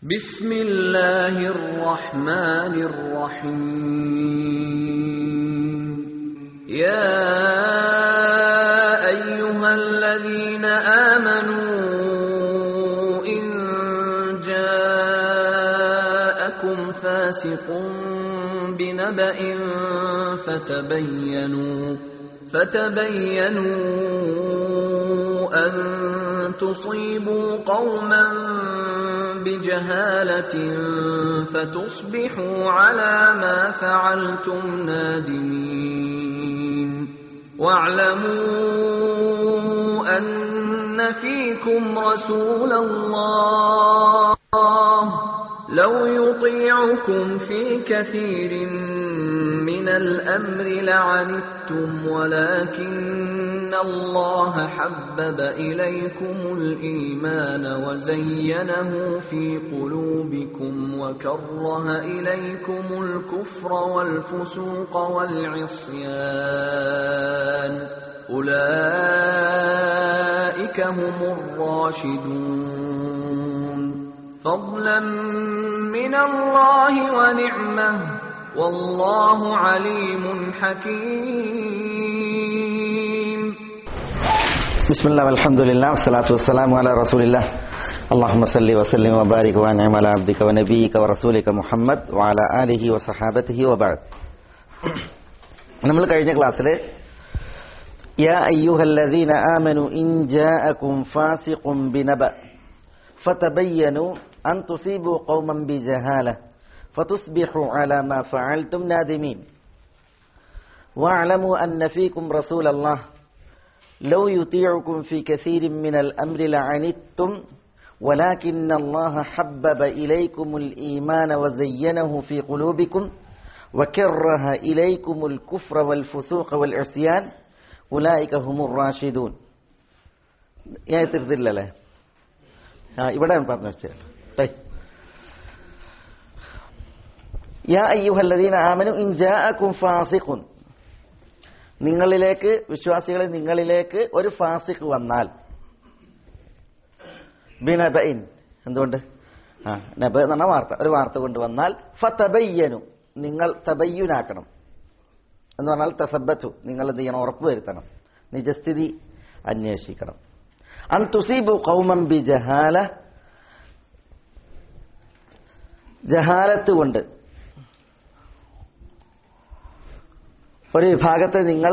بسم الله الرحمن الرحيم يا أيها الذين آمنوا إن جاءكم فاسق بنبأ فتبينوا فتبينوا أن تصيبوا قوما بجهالة فتصبحوا على ما فعلتم نادمين واعلموا أن فيكم رسول الله لو يطيعكم في كثير من الأمر لعنتم ولكن الله حبب إليكم الإيمان وزينه في قلوبكم وكره إليكم الكفر والفسوق والعصيان أولئك هم الراشدون فضلا من الله ونعمه والله عليم حكيم بسم الله والحمد لله والصلاة والسلام على رسول الله اللهم صل وسلم وبارك وانعم على عبدك ونبيك ورسولك മുഹമ്മദ് وعلى آله وصحابته وبعد നമ്മൾ കഴിഞ്ഞ ക്ലാസ്സിൽ يا أيها الذين آمنوا إن جاءكم فاسق بنبأ فتبينوا أن تصيبوا قوما بجهالة فتصبحوا على ما فعلتم نادمين واعلموا أن فيكم رسول الله لو يطيعكم في كثير من الأمر لعنتم ولكن الله حبب إليكم الإيمان وزينه في قلوبكم وكره إليكم الكفر والفسوق والعصيان أولئك هم الراشدون يا ترذل له ഇവിടെയാണ് പറഞ്ഞു വെച്ചത് യാ അയ്യുഹല്ലദീന ആമനു ഇൻ ജാഅകും ഫാസിഖുൻ നിങ്ങളിലേക്ക് വിശ്വാസികളെ നിങ്ങളിലേക്ക് ഒരു ഫാസിഖ് വന്നാൽ ബിനബഇൻ എന്തുകൊണ്ട് ആ നബ എന്ന് പറഞ്ഞ വാർത്ത ഒരു വാർത്ത കൊണ്ട് വന്നാൽ ഫതബയ്യനു നിങ്ങൾ തബയ്യുനാക്കണം എന്ന് പറഞ്ഞാൽ തസബത്തു നിങ്ങൾ എന്ത് ചെയ്യണം ഉറപ്പ് വരുത്തണം നിജസ്ഥിതി അന്വേഷിക്കണം അൻ തുസീബു കൗമം ബി ജഹാല ജഹാലത്ത് കൊണ്ട് ഒരു വിഭാഗത്തെ നിങ്ങൾ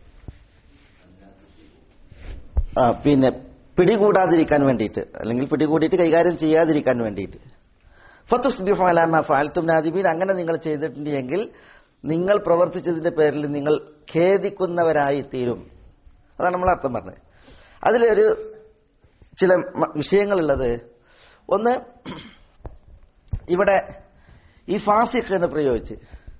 ആ, പിന്നെ പിടികൂടാതിരിക്കാൻ വേണ്ടിയിട്ട് അല്ലെങ്കിൽ പിടികൂടിയിട്ട് കൈകാര്യം ചെയ്യാതിരിക്കാൻ വേണ്ടിയിട്ട് ഫത്തുസ്ബിഹു അലാമ ഫാൽത്തും നാദിബീൻ അങ്ങനെ നിങ്ങൾ ചെയ്തിട്ടുണ്ടെങ്കിൽ നിങ്ങൾ പ്രവർത്തിച്ചതിന്റെ പേരിൽ നിങ്ങൾ ഖേദിക്കുന്നവരായി തീരും അതാണ് നമ്മൾ അർത്ഥം പറഞ്ഞത് അതിലൊരു ചില മ- വിഷയങ്ങളുള്ളത് ഒന്ന് ഇവിടെ ഈ ഫാസിഖ് എന്ന് പ്രയോഗിച്ച്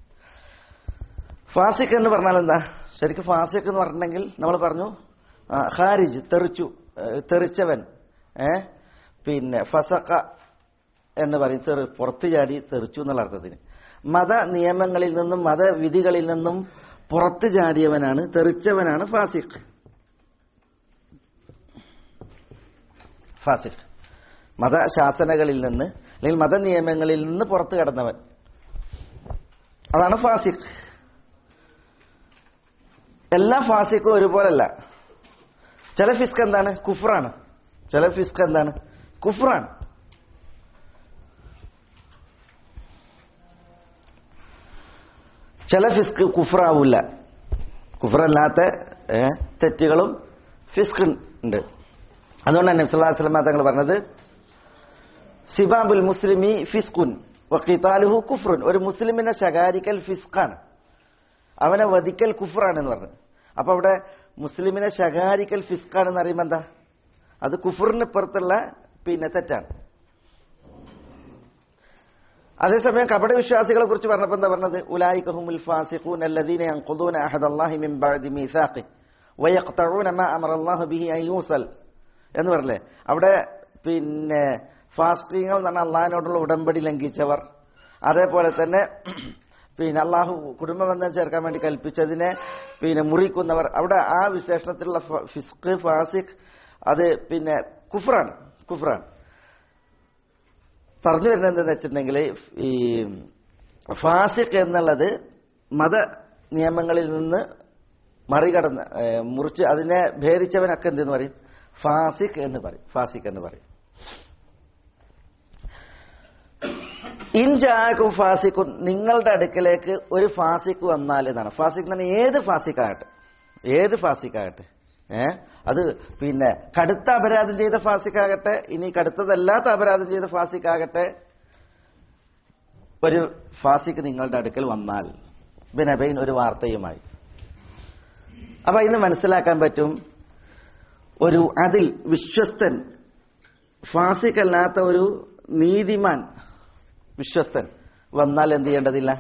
ഫാസിഖ് എന്ന് പറഞ്ഞാൽ എന്താ ശരിക്കും ഫാസിഖ് എന്ന് പറഞ്ഞിട്ടുണ്ടെങ്കിൽ നമ്മൾ പറഞ്ഞു ആ, ഖാരിജ് തെറിച്ചു ഏ, തെറിച്ചവൻ ഏ പിന്നെ ഫസഖ എന്ന് പറയും തെറി പുറത്തു ചാടി തെറിച്ചു എന്നുള്ള അർത്ഥത്തിന് മത നിയമങ്ങളിൽ നിന്നും മതവിധികളിൽ നിന്നും പുറത്തു ചാടിയവനാണ് തെറിച്ചവനാണ് ഫാസിഖ് ഫാസിഖ് മതശാസനകളിൽ നിന്ന് അല്ലെങ്കിൽ മതനിയമങ്ങളിൽ നിന്ന് പുറത്തു കടന്നവൻ അതാണ് ഫാസിഖ് എല്ലാ ഫാസിക്കും ഒരുപോലല്ല ചില ഫിസ്ക് എന്താണ് കുഫറാണ് ചില ഫിസ്ക് എന്താണ് കുഫറാണ് ചില ഫിസ്ക് കുഫറാവൂല കുഫറല്ലാത്ത ഏ, തെറ്റുകളും ഫിസ്ക് ഉണ്ട് അതുകൊണ്ടാണ് നബ്സല്ലാസ്ലമ തങ്ങൾ പറഞ്ഞത് സിബാബുൽ മുസ്ലിമി ഫിസ്കുൻ വഖിതാലുഹു കുഫ്റുൻ ഒരു മുസ്ലിമിനെ ശകാരിക്കൽ ഫിസ്കാണ് അവനെ വധിക്കൽ കുഫറാണെന്ന് പറഞ്ഞു അപ്പൊ അവിടെ മുസ്ലിമിനെ ശകാരിക്കൽ ഫിസ്കാണെന്ന് അറിയുമ്പോ എന്താ അത് കുഫറിന് പുറത്തുള്ള പിന്നെ തെറ്റാണ് അതേസമയം കപട വിശ്വാസികളെ കുറിച്ച് പറഞ്ഞപ്പോ എന്താ പറഞ്ഞത് ഉലായിക്കഹുമുൽ ഫാസിഖൂൻ അല്ലദീന യൻഖുദൂന അഹദല്ലാഹി മിൻ ബഅദി മീസാഖി വയഖ്തഊന മാ അമറല്ലാഹു ബിഹി അൻ യൂസൽ എന്ന് പറഞ്ഞില്ലേ അവിടെ പിന്നെ ഫാസ്റ്റിങ്ങൾ എന്ന് പറഞ്ഞാൽ അള്ളാഹിനോടുള്ള ഉടമ്പടി ലംഘിച്ചവർ അതേപോലെ തന്നെ പിന്നെ അള്ളാഹു കുടുംബബന്ധം ചേർക്കാൻ വേണ്ടി കൽപ്പിച്ചതിനെ പിന്നെ മുറിക്കുന്നവർ അവിടെ ആ വിശേഷണത്തിലുള്ള ഫ- ഫിസ്ക് ഫാസിഖ് അത് പിന്നെ കുഫറാണ് കുഫറാണ് പറഞ്ഞു വരുന്നത് എന്താണെന്ന് വെച്ചിട്ടുണ്ടെങ്കിൽ ഈ ഫാസിഖ് എന്നുള്ളത് മത നിയമങ്ങളിൽ നിന്ന് മറികടന്ന് ഏഹ്, മുറിച്ച് അതിനെ ഭേദിച്ചവനൊക്കെ എന്തെന്ന് പറയും ഫാസിഖ് എന്ന് പറയും ഫാസിഖ് എന്ന് പറയും ഇൻജാക്കും ഫാസിഖുൻ നിങ്ങളുടെ അടുക്കലേക്ക് ഒരു ഫാസിഖ് വന്നാൽ എന്നാണ് ഫാസിഖ് എന്ന് പറഞ്ഞാൽ ഏത് ഫാസിഖ് ആകട്ടെ ഏത് ഫാസിഖ് ആകട്ടെ ഏ അത് പിന്നെ കടുത്ത അപരാധം ചെയ്ത ഫാസിഖ് ആകട്ടെ ഇനി കടുത്തതല്ലാത്ത അപരാധം ചെയ്ത ഫാസിഖ് ആകട്ടെ ഒരു ഫാസിഖ് നിങ്ങളുടെ അടുക്കൽ വന്നാൽ ബിനബൈൻ ഒരു വാർത്തയുമായി അപ്പൊ ഇന്ന് മനസ്സിലാക്കാൻ പറ്റും ഒരു അതിൽ വിശ്വസ്തൻ ഫാസിഖ് അല്ലാത്ത ഒരു നീതിമാൻ വിശ്വസ്തൻ വന്നാൽ എന്ത് ചെയ്യേണ്ടതില്ല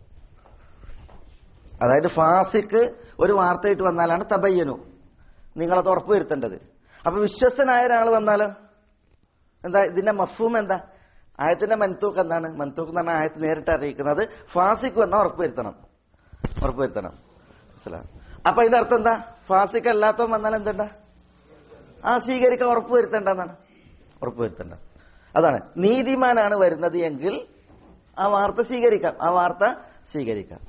അതായത് ഫാസിക്ക് ഒരു വാർത്തയിട്ട് വന്നാലാണ് തബയ്യനു നിങ്ങളത് ഉറപ്പുവരുത്തേണ്ടത് അപ്പൊ വിശ്വസ്തനായ ഒരാൾ വന്നാലോ എന്താ ഇതിന്റെ മഫൂം എന്താ ആയത്തിന്റെ മൻതൂക്ക് എന്താണ് മൻതൂക്ക് എന്ന് പറഞ്ഞാൽ ആയത്ത് നേരിട്ട് അറിയിക്കുന്നത് ഫാസിക്ക് വന്നാൽ ഉറപ്പുവരുത്തണം ഉറപ്പുവരുത്തണം മനസ്സിലായോ? അപ്പൊ ഇതിന്റെ അർത്ഥം എന്താ ഫാസിക്ക് അല്ലാത്തവൻ വന്നാൽ എന്തുണ്ടാ ആ സ്വീകരിക്കാൻ ഉറപ്പുവരുത്തേണ്ടെന്നാണ് ഉറപ്പുവരുത്തേണ്ട അതാണ് നീതിമാനാണ് വരുന്നത് എങ്കിൽ ആ വാർത്ത സ്വീകരിക്കാം ആ വാർത്ത സ്വീകരിക്കാം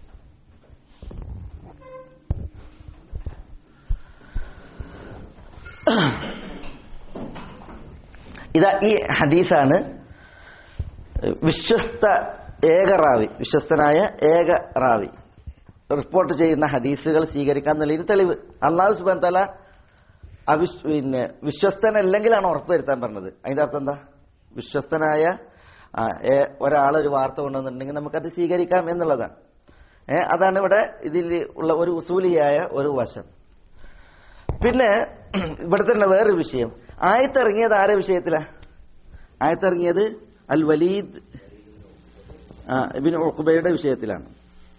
ഇതാ ഈ ഹദീസാണ് വിശ്വസ്ത ഏക റാവി വിശ്വസ്തനായ ഏക റാവി റിപ്പോർട്ട് ചെയ്യുന്ന ഹദീസുകൾ സ്വീകരിക്കാൻ എന്നുള്ളതിന് തെളിവ് അള്ളാഹു സുബാൻ തല അവിശ് പിന്നെ വിശ്വസ്തനല്ലെങ്കിലാണ് ഉറപ്പുവരുത്താൻ പറഞ്ഞത് അതിന്റെ അർത്ഥം എന്താ വിശ്വസ്തനായ ആ, ഏ, ഒരാൾ ഒരു വാർത്ത കൊണ്ടുവന്നിട്ടുണ്ടെങ്കിൽ നമുക്കത് സ്വീകരിക്കാം എന്നുള്ളതാണ് ഏ, അതാണ് ഇവിടെ ഇതിൽ ഉള്ള ഒരു ഉസൂലിയായ ഒരു വശം പിന്നെ ഇവിടെ തന്നെ വേറൊരു വിഷയം ആയത്തിറങ്ങിയത് ആരെ വിഷയത്തിലാ ആയത്തിറങ്ങിയത് അൽ വലീദ് ആ, ഇബിൻ ഉഖബയുടെ വിഷയത്തിലാണ്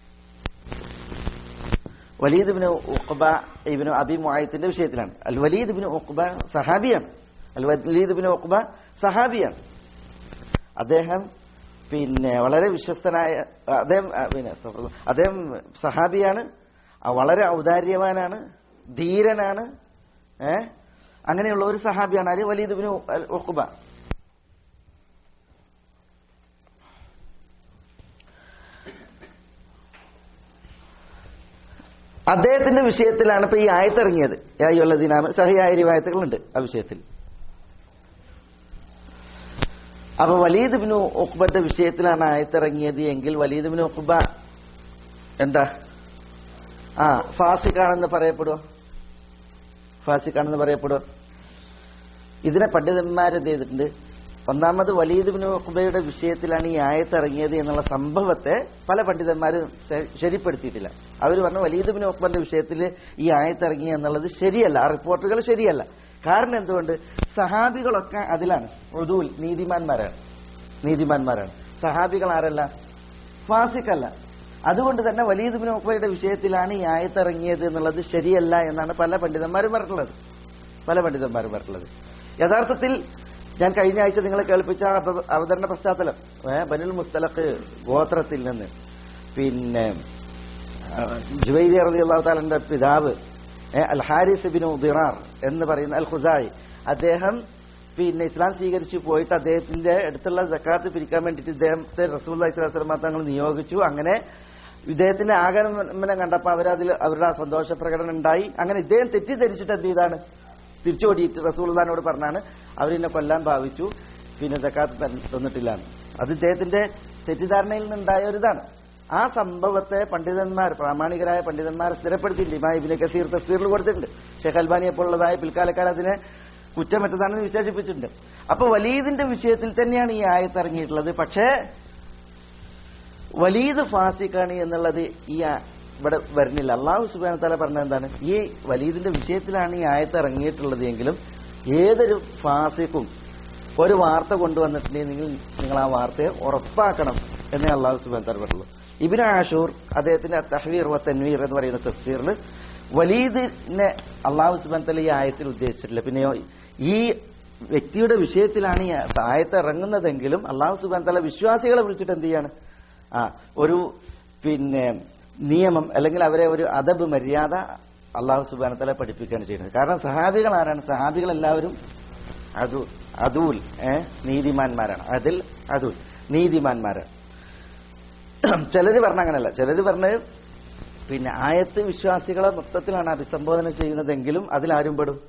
വലീദ് ഇബ്നു ഉഖബ ഇബ്നു അബി മുആയിത്തിന്റെ വിഷയത്തിലാണ് അൽ വലീദ് ഇബ്നു ഉഖബ സഹാബിയാണ് അൽ വലീദ് ഇബ്നു ഉഖബ സഹാബിയാണ് അദ്ദേഹം പിന്നെ വളരെ വിശ്വസ്തനായ അദ്ദേഹം ആ, പിന്നെ അസ്തഗ്ഫിറുല്ലാ. അദ്ദേഹം സഹാബിയാണ് ആ, വളരെ ഔദാര്യവാനാണ് ധീരനാണ് ഏ അങ്ങനെയുള്ള ഒരു സഹാബിയാണ് ആര് വലീദ് ഇബ്നു അൽ ഉഖബ അദ്ദേഹത്തിന്റെ വിഷയത്തിലാണ് ഇപ്പൊ ഈ ആയത്തിറങ്ങിയത് യായുള്ള ദിനാമ സഹിയായ റിവായത്തുകളുണ്ട് ആ വിഷയത്തിൽ അപ്പൊ വലീദ് ബിനു ഉഖ്ബന്റെ വിഷയത്തിലാണ് ആയത്തിറങ്ങിയത് എങ്കിൽ വലീദ് ബിനു ഉഖ്ബ എന്താ ആ ഫാസിഖാണെന്ന് പറയപ്പെടുവോ ഫാസിഖാണെന്ന് പറയപ്പെടുവോ ഇതിനെ പണ്ഡിതന്മാരെന്ത് ചെയ്തിട്ടുണ്ട് ഒന്നാമത് വലീദ് ബിൻ ഉഖ്ബയുടെ വിഷയത്തിലാണ് ഈ ആയത്ത് ഇറങ്ങിയത് എന്നുള്ള സംഭവത്തെ പല പണ്ഡിതന്മാരും ശ- ശരിപ്പെടുത്തിയിട്ടില്ല അവർ പറഞ്ഞു വലീദ് ബിൻ ഉഖ്ബന്റെ വിഷയത്തിൽ ഈ ആയത്ത് ഇറങ്ങി എന്നുള്ളത് ശരിയല്ല ആ റിപ്പോർട്ടുകൾ ശരിയല്ല കാരണം എന്തുകൊണ്ട് സഹാബികളൊക്കെ അതിലാണ് ഉദൂൽ നീതിമാന്മാരാണ് നീതിമാന്മാരാണ് സഹാബികൾ ആരല്ല ഫാസിക്കല്ല അതുകൊണ്ട് തന്നെ വലീദ് ബിൻ ഉഖ്ബയുടെ വിഷയത്തിലാണ് ഈ ആയത്ത് ഇറങ്ങിയത് എന്നുള്ളത് ശരിയല്ല എന്നാണ് പല പണ്ഡിതന്മാരും പറഞ്ഞിട്ടുള്ളത് പല പണ്ഡിതന്മാരും പറഞ്ഞിട്ടുള്ളത് യഥാർത്ഥത്തിൽ ഞാൻ കഴിഞ്ഞ ആഴ്ച നിങ്ങളെ കേൾപ്പിച്ച ആ അപ- അവതരണ പശ്ചാത്തലം ഏ, ബനുൽ മുസ്തലഖ് ഗോത്രത്തിൽ നിന്ന് പിന്നെ ജുവൈരി അറബി അള്ളാഹു താലന്റെ പിതാവ് ഏ, അൽ ഹാരിസ് ബിൻ ദിറാർ എന്ന് പറയുന്ന അൽ ഖുസായി അദ്ദേഹം പിന്നെ ഇസ്ലാം സ്വീകരിച്ചു പോയിട്ട് അദ്ദേഹത്തിന്റെ അടുത്തുള്ള ജക്കാത്ത് പിരിക്കാൻ വേണ്ടിയിട്ട് ഇദ്ദേഹത്തെ റസൂൽ ഇസ്ലാം തങ്ങൾ നിയോഗിച്ചു അങ്ങനെ ഇദ്ദേഹത്തിന്റെ ആഗമനം കണ്ടപ്പോൾ അവരതിൽ അവരുടെ ആ സന്തോഷ പ്രകടനം ഉണ്ടായി അങ്ങനെ ഇദ്ദേഹം തെറ്റിദ്ധരിച്ചിട്ട് എന്ത് ചെയ്താണ് തിരിച്ചോടിയിട്ട് റസൂൽദാനോട് പറഞ്ഞാണ് അവരെന്നെ കൊല്ലാൻ ഭാവിച്ചു പിന്നെ ജക്കാത്ത് തൻ- തന്നിട്ടില്ല എന്ന്. അത് ഇദ്ദേഹത്തിന്റെ തെറ്റിദ്ധാരണയിൽ നിന്നുണ്ടായ ഒരു ഇതാണ് ആ സംഭവത്തെ പണ്ഡിതന്മാർ പ്രാമാണികരായ പണ്ഡിതന്മാർ സ്ഥിരപ്പെടുത്തിയിട്ടുണ്ട് ഇമാ ഇബിനെ കസീർ തഫ്സീറിൽ കൊടുത്തിട്ടുണ്ട് ഷെയ്ഖ് അൽബാനിയെ പോലുള്ളതായ പിൽക്കാലക്കാർ അതിനെ കുറ്റമറ്റതാണെന്ന് വിശേഷിപ്പിച്ചിട്ടുണ്ട് അപ്പൊ വലീദിന്റെ വിഷയത്തിൽ തന്നെയാണ് ഈ ആയത്ത് ഇറങ്ങിയിട്ടുള്ളത് പക്ഷേ വലീദ് ഫാസിക്കാണ് എന്നുള്ളത് ഈ ആ- ഇവിടെ വരുന്നില്ല അള്ളാഹു സുബാന തല പറഞ്ഞ എന്താണ് ഈ വലീദിന്റെ വിഷയത്തിലാണ് ഈ ആയത്ത് ഇറങ്ങിയിട്ടുള്ളത് എങ്കിലും ഏതൊരു ഫാസിക്കും ഒരു വാർത്ത കൊണ്ടുവന്നിട്ടുണ്ടെങ്കിൽ നിങ്ങൾ ആ വാർത്തയെ ഉറപ്പാക്കണം എന്നേ അള്ളാഹു സുബാൻ തല പറഞ്ഞുള്ളൂ ഇബിൻ ആഷൂർ അദ്ദേഹത്തിന്റെ തഹ്വീർ വ തൻവീർ എന്ന് പറയുന്ന തഫ്സീറിൽ വലീദിനെ അള്ളാഹു സുബാൻ തല ഈ ആയത്തിൽ ഉദ്ദേശിച്ചിട്ടില്ല പിന്നെയോ ഈ വ്യക്തിയുടെ വിഷയത്തിലാണ് ഈ ആയത്ത് ഇറങ്ങുന്നതെങ്കിലും അള്ളാഹു സുബാൻ തല വിശ്വാസികളെ വിളിച്ചിട്ട് എന്ത് ചെയ്യാണ് ആ ഒരു പിന്നെ നിയമം അല്ലെങ്കിൽ അവരെ ഒരു അദബ് മര്യാദ അള്ളാഹു സുബാനത്തല പഠിപ്പിക്കുകയാണ് ചെയ്യുന്നത് കാരണം സഹാബികൾ ആരാണ് സഹാബികൾ എല്ലാവരും അത് അദൂൽ ഏ നീതിമാന്മാരാണ് അതിൽ അദൂൽ നീതിമാന്മാരാണ് ചിലര് പറഞ്ഞ അങ്ങനല്ല ചിലര് പറഞ്ഞ് പിന്നെ ആയത്ത് വിശ്വാസികളെ മൊത്തത്തിലാണ് അഭിസംബോധന ചെയ്യുന്നതെങ്കിലും അതിലാരും പെടും